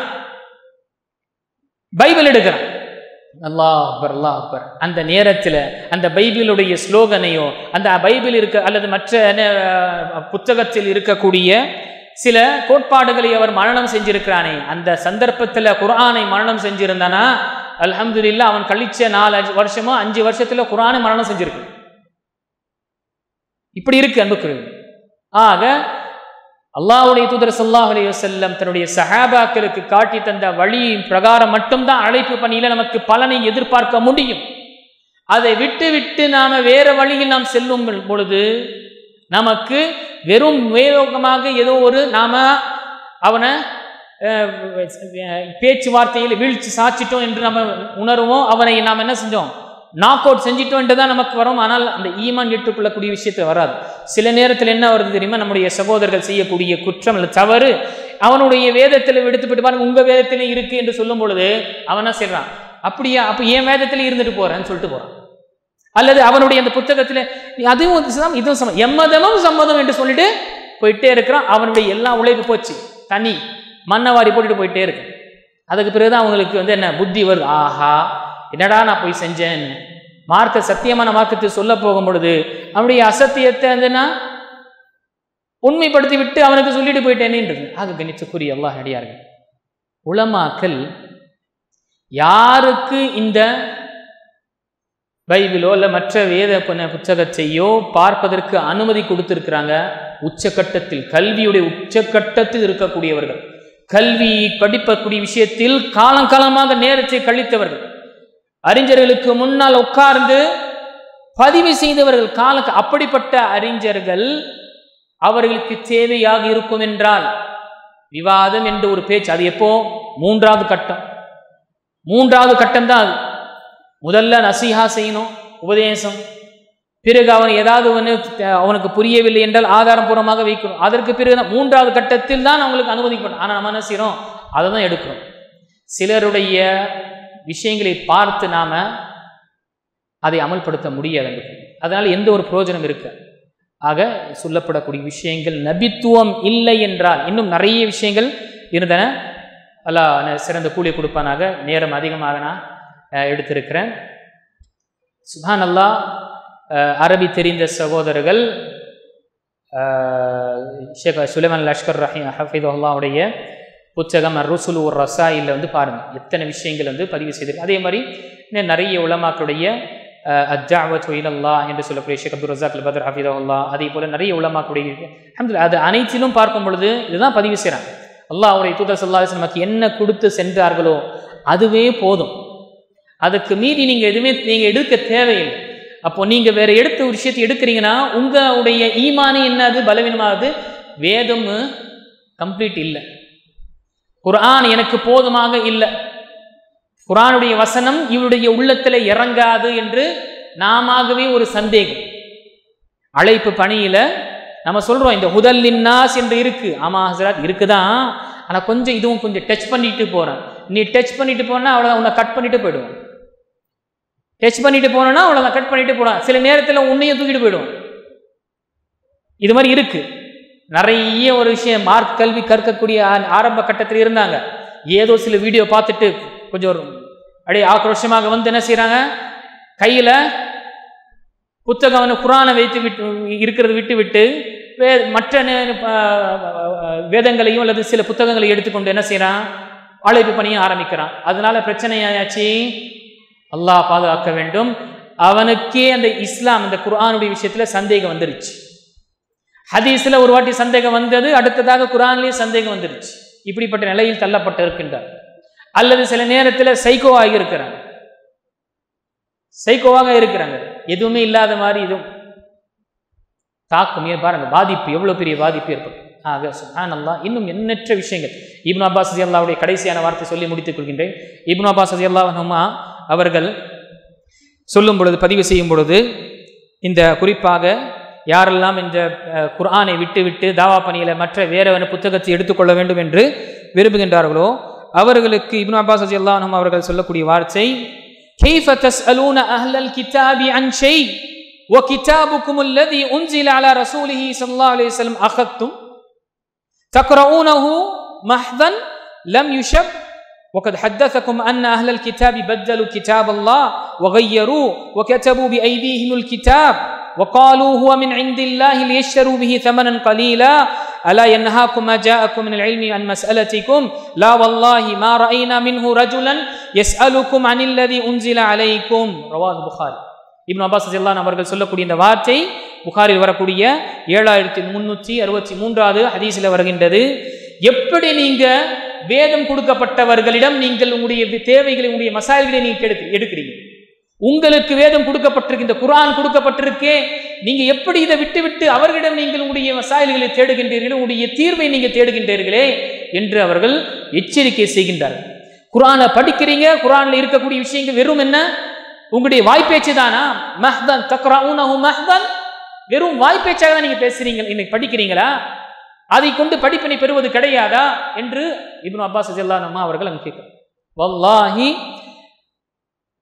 பைபிள் எடுக்கிறான் அல்லாஹ் அக்பர் அல்லாஹ் அக்பர் அந்த நேரத்தில் அந்த பைபிளுடைய ஸ்லோகனையோ அந்த பைபிள் இருக்க அல்லது மற்ற என்ன, புத்தகத்தில் இருக்கக்கூடிய சில கோட்பாடுகளை அவர் மரணம் செஞ்சிருக்கிறானே அந்த சந்தர்ப்பத்தில் குர்ஆனை மரணம் செஞ்சிருந்தானா அல்ஹம்துலில்லாஹ் அவன் கழிச்ச நாலு அஞ்சு வருஷமோ அஞ்சு வருஷத்துல குர்ஆனை மரணம் செஞ்சிருக்கு இப்படி இருக்கு அன்புக்குரியவர்களே. ஆக அல்லாஹ்வுடைய தூதர் ஸல்லல்லாஹு அலைஹி வஸல்லம் தன்னுடைய சஹாபாக்களுக்கு காட்டி தந்த வழியின் பிரகாரம் மட்டும்தான் அழைப்பு பணியில நமக்கு பலனை எதிர்பார்க்க முடியும் அதை விட்டு விட்டு நாம வேற வழியில் நாம் செல்லும் பொழுது நமக்கு வெறும் வேகமாக ஏதோ ஒரு நாம அவனை அஹ், பேச்சுவார்த்தையில் வீழ்ச்சி சாச்சிட்டோம் என்று நம்ம உணர்வோம் அவனை நாம் என்ன செஞ்சோம் நாக் அவுட் செஞ்சிட்டோம் என்று தான் நமக்கு வரும் ஆனால் அந்த ஈமான் ஏற்றுக்கொள்ளக்கூடிய விஷயத்தில் வராது சில நேரத்தில் என்ன வருது தெரியுமா நம்முடைய சகோதரர்கள் செய்யக்கூடிய குற்றம் அல்லது தவறு அவனுடைய வேதத்தில் எடுத்துவிட்டு பாருங்க உங்க வேதத்திலே இருக்கு என்று சொல்லும் பொழுது அவன் என்ன செய்றான் அப்படியா அப்ப என் வேதத்தில் இருந்துட்டு போறேன்னு சொல்லிட்டு போறான் அல்லது அவனுடைய அந்த புத்தகத்தில் அதுவும் சமம் இதுவும் சமம் எம்மதமும் சம்மதம் என்று சொல்லிட்டு போயிட்டே இருக்கிறான் அவனுடைய எல்லா உழைப்பு போச்சு தண்ணி மண்ணை வாரி போட்டுட்டு போயிட்டே இருக்கு அதுக்கு பிறகுதான் அவங்களுக்கு வந்து என்ன புத்தி வருது ஆஹா என்னடா நான் போய் செஞ்சேன்னு மார்க்க சத்தியமான மார்க்கத்தை சொல்ல போகும் பொழுது அவனுடைய அசத்தியத்தை வந்துன்னா உண்மைப்படுத்தி விட்டு அவனுக்கு சொல்லிட்டு போயிட்டேனேன்றது ஆக கணிச்சுக்குரிய அல்லாஹ் அடியார்கள் உலமாக்கள் யாருக்கு இந்த பைபிளோ இல்லை மற்ற வேத புன- புத்தகத்தையோ பார்ப்பதற்கு அனுமதி கொடுத்திருக்கிறாங்க உச்சக்கட்டத்தில் கல்வியுடைய உச்சக்கட்டத்தில் இருக்கக்கூடியவர்கள் கல்வி படிப்பக்கூடிய விஷயத்தில் காலங்காலமாக நேரத்தை கழித்தவர்கள் அறிஞர்களுக்கு முன்னால் உட்கார்ந்து பதிவு செய்தவர்கள் கால அப்படிப்பட்ட அறிஞர்கள் அவர்களுக்கு தேவையாக இருக்கும் என்றால் விவாதம் என்ற ஒரு பேச்சு அது எப்போ மூன்றாவது கட்டம் மூன்றாவது கட்டம் தான் அது முதல்ல நசீஹா செய்யணும் உபதேசம் பிறகு அவன் ஏதாவது ஒன்று அவனுக்கு புரியவில்லை என்றால் ஆதாரபூர்வமாக வைக்கணும் அதற்கு பிறகு தான் மூன்றாவது கட்டத்தில் தான் அவங்களுக்கு அனுமதிக்கணும் ஆனால் நம்ம என்ன செய்கிறோம் அதை தான் எடுக்கிறோம் சிலருடைய விஷயங்களை பார்த்து நாம அதை அமல்படுத்த முடியாது அதனால் எந்த ஒரு பிரயோஜனம் இருக்கு ஆக சொல்லப்படக்கூடிய விஷயங்கள் நபித்துவம் இல்லை என்றால் இன்னும் நிறைய விஷயங்கள் இருந்தன அல்லாஹ் ந- சிறந்த கூலி கொடுப்பானாக நேரம் அதிகமாக நான் அஹ், எடுத்திருக்கிறேன் சுபான் அல்லாஹ் அஹ், அரபி தெரிந்த சகோதரர்கள் அஹ், ஷேக் சுலைமான் லஷ்கர் ரஹீம் ஹஃபீதுல்லாவுடைய புத்தகம் ருசுல் ஒரு ரசாயில் வந்து பாருங்கள் எத்தனை விஷயங்கள் வந்து பதிவு செய்திருக்கு அதே மாதிரி இன்னும் நிறைய உலமாக்களுடைய அஜாவத் இலல்லா என்று சொல்லக்கூடிய ஷேக் அப்துல் ரசாக் பதர் ஹஃபீதுல்லா அதே போல் நிறைய உலமாக்களுடைய அல்ஹம்துலில்லாஹ் அது அனைத்திலும் பார்க்கும் பொழுது இதுதான் பதிவு செய்கிறாங்க அல்லாஹ் அவருடைய தூதர் சல்லாஹ் நமக்கு என்ன கொடுத்து சென்றார்களோ அதுவே போதும் அதுக்கு மீறி நீங்கள் எதுவுமே நீங்கள் எடுக்க தேவையில்லை அப்போ நீங்கள் வேற எடுத்த ஒரு விஷயத்தை எடுக்கிறீங்கன்னா உங்களுடைய ஈமானி என்னது பலவீனமாகுது வேதம் கம்ப்ளீட் இல்லை குர்ஆன் எனக்கு போதுமாக இல்லை குர்ஆனுடைய வசனம் இவருடைய உள்ளத்தில் இறங்காது என்று நாமாகவே ஒரு சந்தேகம் அழைப்பு பணியில நம்ம சொல்றோம் இந்த ஹுதல்லின்னாஸ் என்று இருக்கு ஆமா ஹசரத் இருக்குதான் ஆனா கொஞ்சம் இதுவும் கொஞ்சம் டச் பண்ணிட்டு போறேன் நீ டச் பண்ணிட்டு போனா அவ்வளவுதான் உன்னை கட் பண்ணிட்டு போயிடுவோம் டச் பண்ணிட்டு போனோன்னா அவ்வளவுதான் கட் பண்ணிட்டு போடுவான் சில நேரத்தில் உன்னையும் தூக்கிட்டு போயிடுவோம் இது மாதிரி இருக்கு நிறைய ஒரு விஷயம் மார்க் கல்வி கற்கக்கூடிய ஆ- ஆரம்ப கட்டத்தில் இருந்தாங்க ஏதோ சில வீடியோ பார்த்துட்டு கொஞ்சம் ஒரு அப்படியே ஆக்ரோஷமாக வந்து என்ன செய்றாங்க கையில புத்தகம் வந்து குரானை வைத்து விட்டு இருக்கிறது விட்டு விட்டு வே மற்ற நே- ஆஹ் வேதங்களையும் அல்லது சில புத்தகங்களை எடுத்துக்கொண்டு என்ன செய்றான் அழைப்பு பணியும் ஆரம்பிக்கிறான் அதனால பிரச்சனையாச்சு அல்லாஹ் பாதுகாக்க வேண்டும் அவனுக்கே அந்த இஸ்லாம் இந்த குர்ஆனுடைய விஷயத்துல சந்தேகம் வந்துருச்சு ஹதீஸ்ல ஒரு வாட்டி சந்தேகம் வந்தது அடுத்ததாக குர்ஆன்லயே சந்தேகம் வந்துருச்சு இப்படிப்பட்ட நிலையில் தள்ளப்பட்டு இருக்கின்றார் அல்லது சில நேரத்தில் சைக்கோவாகி இருக்கிறாங்க சைக்கோவாக இருக்கிறாங்க எதுவுமே இல்லாத மாதிரி இதுவும் தாக்கம் ஏன் பாருங்க பாதிப்பு எவ்வளவு பெரிய பாதிப்பு ஏற்படும் ஆக சுப்ஹானல்லாஹ் இன்னும் எண்ணற்ற விஷயங்கள் இப்னு அப்பாஸ் அல்லாவுடைய கடைசியான வார்த்தை சொல்லி முடித்துக் கொள்கின்றேன் இப்னு அப்பாஸ் அல்லாஹுமா அவர்கள் சொல்லும் பொழுது பதிவு செய்யும் பொழுது இந்த குறிப்பாக யாரெல்லாம் இந்த அஹ், குர்ஆனை விட்டுவிட்டு தாவா பணியில மற்ற வேற வேறு புத்தகத்தை எடுத்துக்கொள்ள வேண்டும் என்று விரும்புகின்றார்களோ அவர்களுக்கு இப்னு அப்பாஸ் அல்லாஹும் அவர்கள் சொல்லக்கூடிய வார்த்தை كيف تسألون أهل الكتاب عن شيء وكتابكم الذي أنزل على رسوله صلى الله عليه وسلم أخذتم تقرؤونه محضا لم يشب وقد حدثكم أن أهل الكتاب بدلوا كتاب الله وغيروه وكتبوا بأيديهم الكتاب وقالوا هو من عند الله ليشتروا به ثمنا قليلا ألا ينهاكم ما جاءكم من العلم عن مسألتكم لا والله ما رأينا منه رجلا يسألكم عن الذي أنزل عليكم رواه البخاري இப்னு அப்பாஸ் ரலியல்லாஹு அன்ஹு அவர்கள் சொல்லக்கூடிய இந்த வார்த்தை புகாரில் வரக்கூடிய ஏழாயிரத்தி முன்னூற்றி அறுபத்தி மூன்றாவது ஹதீஸில் வருகின்றது எப்படி நீங்க வேதம் கொடுக்கப்பட்டவர்களிடம் நீங்கள் உங்களுடைய தேவைகளை உங்களுடைய மசால்களை நீங்க எடுத்து எடுக்கிறீங்க உங்களுக்கு வேதம் கொடுக்கப்பட்டிருக்கு இந்த குர்ஆன் கொடுக்கப்பட்டிருக்கே நீங்க எப்படி இதை விட்டு விட்டு அவர்களிடம் நீங்கள் உங்களுடைய மசாயல்களை தேடுகின்றீர்களே உங்களுடைய தீர்வை நீங்க தேடுகின்றீர்களே என்று அவர்கள் எச்சரிக்கை செய்கின்றார்கள் குர்ஆனை படிக்கிறீங்க குர்ஆன்ல இருக்கக்கூடிய விஷயங்கள் வெறும் என்ன உங்களுடைய வாய்ப்பேச்சு தானா மஹ்தன் தக்ரவுனஹு மஹ்தன் வெறும் வாய்ப்பேச்சாக தான் நீங்க பேசுறீங்க இன்னைக்கு படிக்கிறீங்களா அதை கொண்டு படிப்பினை பெறுவது கிடையாதா என்று இப்னு அப்பாஸ் ரலியல்லாஹு அவர்கள் அங்கு கேட்கிறார் வல்லாஹி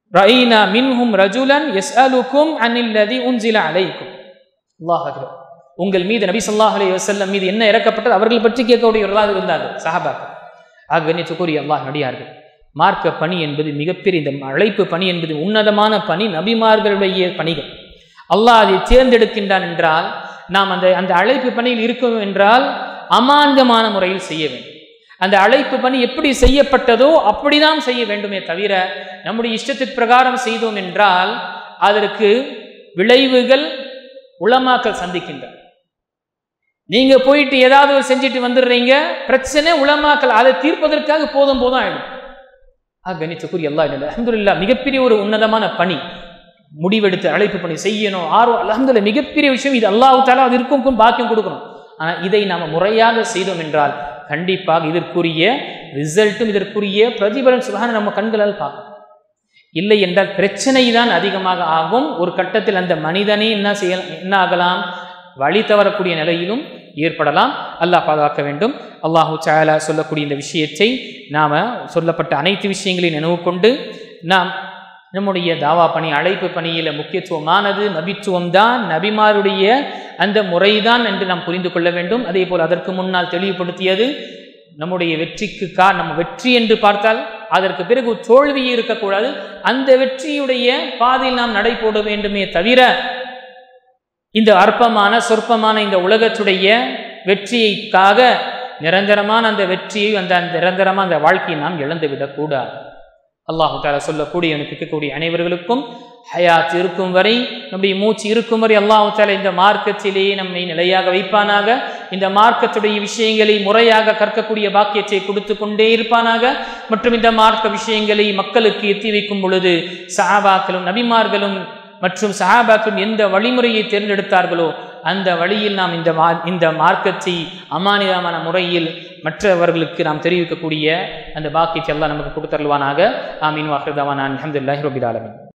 ரஈனா மின்ஹும் ரஜுலன் யஸ்அலுக்கும் அனில்லதி உன்சில அலைக்கும் அல்லாஹ் அக்பர் உங்கள் மீது நபி ஸல்லல்லாஹு அலைஹி வஸல்லம் மீது என்ன இறக்கப்பட்டது அவர்கள் பற்றி கேட்கக்கூடியவர்களாக இருந்தார்கள் சஹாபாக்கள் ஆக கண்ணியத்துக்குரிய அல்லாஹ் நடிகார்கள் மார்க்க பணி என்பது மிகப்பெரிய இந்த அழைப்பு பணி என்பது உன்னதமான பணி நபிமார்களுடைய பணிகள் அல்லாஹ் அதை தேர்ந்தெடுக்கின்றான் என்றால் நாம் அந்த அந்த அழைப்பு பணியில் இருக்கோம் என்றால் அமாந்தமான முறையில் செய்ய வேண்டும் அந்த அழைப்பு பணி எப்படி செய்யப்பட்டதோ அப்படிதான் செய்ய வேண்டுமே தவிர நம்முடைய இஷ்டத்திற்கு பிரகாரம் செய்தோம் என்றால் அதற்கு விளைவுகள் உளமாக்கல் சந்திக்கின்றன நீங்க போயிட்டு ஏதாவது ஒரு செஞ்சுட்டு வந்துடுறீங்க பிரச்சனை உளமாக்கல் அதை தீர்ப்பதற்காக போதும் போதும் ஆயிடும் ஆ கணித்துக்குரிய எல்லா இல்லை அஹமதுல்லா மிகப்பெரிய ஒரு உன்னதமான பணி முடிவெடுத்து அழைப்பு பணி செய்யணும் ஆர்வம் அலமதுல்ல மிகப்பெரிய விஷயம் இது அல்லாஹ் தாலா அது இருக்கும் பாக்கியம் கொடுக்கணும் ஆனால் இதை நாம் முறையாக செய்தோம் என்றால் கண்டிப்பாக இதற்குரிய ரிசல்ட்டும் இதற்குரிய பிரதிபலன் சுகான நம்ம கண்களால் பார்க்கணும் இல்லை என்றால் பிரச்சனை தான் அதிகமாக ஆகும் ஒரு கட்டத்தில் அந்த மனிதனே என்ன செய்ய என்ன ஆகலாம் வழி தவறக்கூடிய நிலையிலும் ஏற்படலாம் அல்லாஹ் பாதுகாக்க வேண்டும் அல்லாஹு சாலா சொல்லக்கூடிய இந்த விஷயத்தை நாம் சொல்லப்பட்ட அனைத்து விஷயங்களையும் நினைவு கொண்டு நாம் நம்முடைய தாவா பணி அழைப்பு பணியில் முக்கியத்துவமானது நபித்துவம் தான் நபிமாருடைய அந்த முறைதான் என்று நாம் புரிந்து கொள்ள வேண்டும் அதே போல் அதற்கு முன்னால் தெளிவுபடுத்தியது நம்முடைய வெற்றிக்கு கா நம்ம வெற்றி என்று பார்த்தால் அதற்கு பிறகு தோல்வி இருக்கக்கூடாது அந்த வெற்றியுடைய பாதையில் நாம் நடை போட வேண்டுமே தவிர இந்த அற்பமான சொற்பமான இந்த உலகத்துடைய வெற்றியைக்காக நிரந்தரமான அந்த வெற்றியை அந்த நிரந்தரமான அந்த வாழ்க்கையை நாம் இழந்து விடக்கூடாது அல்லாஹு தாலா சொல்லக்கூடிய எனக்கு இருக்கக்கூடிய அனைவர்களுக்கும் ஹயாத் இருக்கும் வரை நம்முடைய மூச்சு இருக்கும் வரை அல்லாஹு தாலா இந்த மார்க்கத்திலே நம்மை நிலையாக வைப்பானாக இந்த மார்க்கத்துடைய விஷயங்களை முறையாக கற்கக்கூடிய பாக்கியத்தை கொடுத்து கொண்டே இருப்பானாக மற்றும் இந்த மார்க்க விஷயங்களை மக்களுக்கு எத்தி வைக்கும் பொழுது சஹாபாக்களும் நபிமார்களும் மற்றும் சஹாபாக்களும் எந்த வழிமுறையை தேர்ந்தெடுத்தார்களோ அந்த வழியில் நாம் இந்த மா இந்த மார்க்கத்தை அமானிதமான முறையில் மற்றவர்களுக்கு நாம் தெரிவிக்கக்கூடிய அந்த பாக்கியத்தை எல்லாம் நமக்கு கொடுத்தருள்வானாக ஆமீன் வாக்குதாவான் அஹமதுல்லாஹி ரபில் ஆலமின்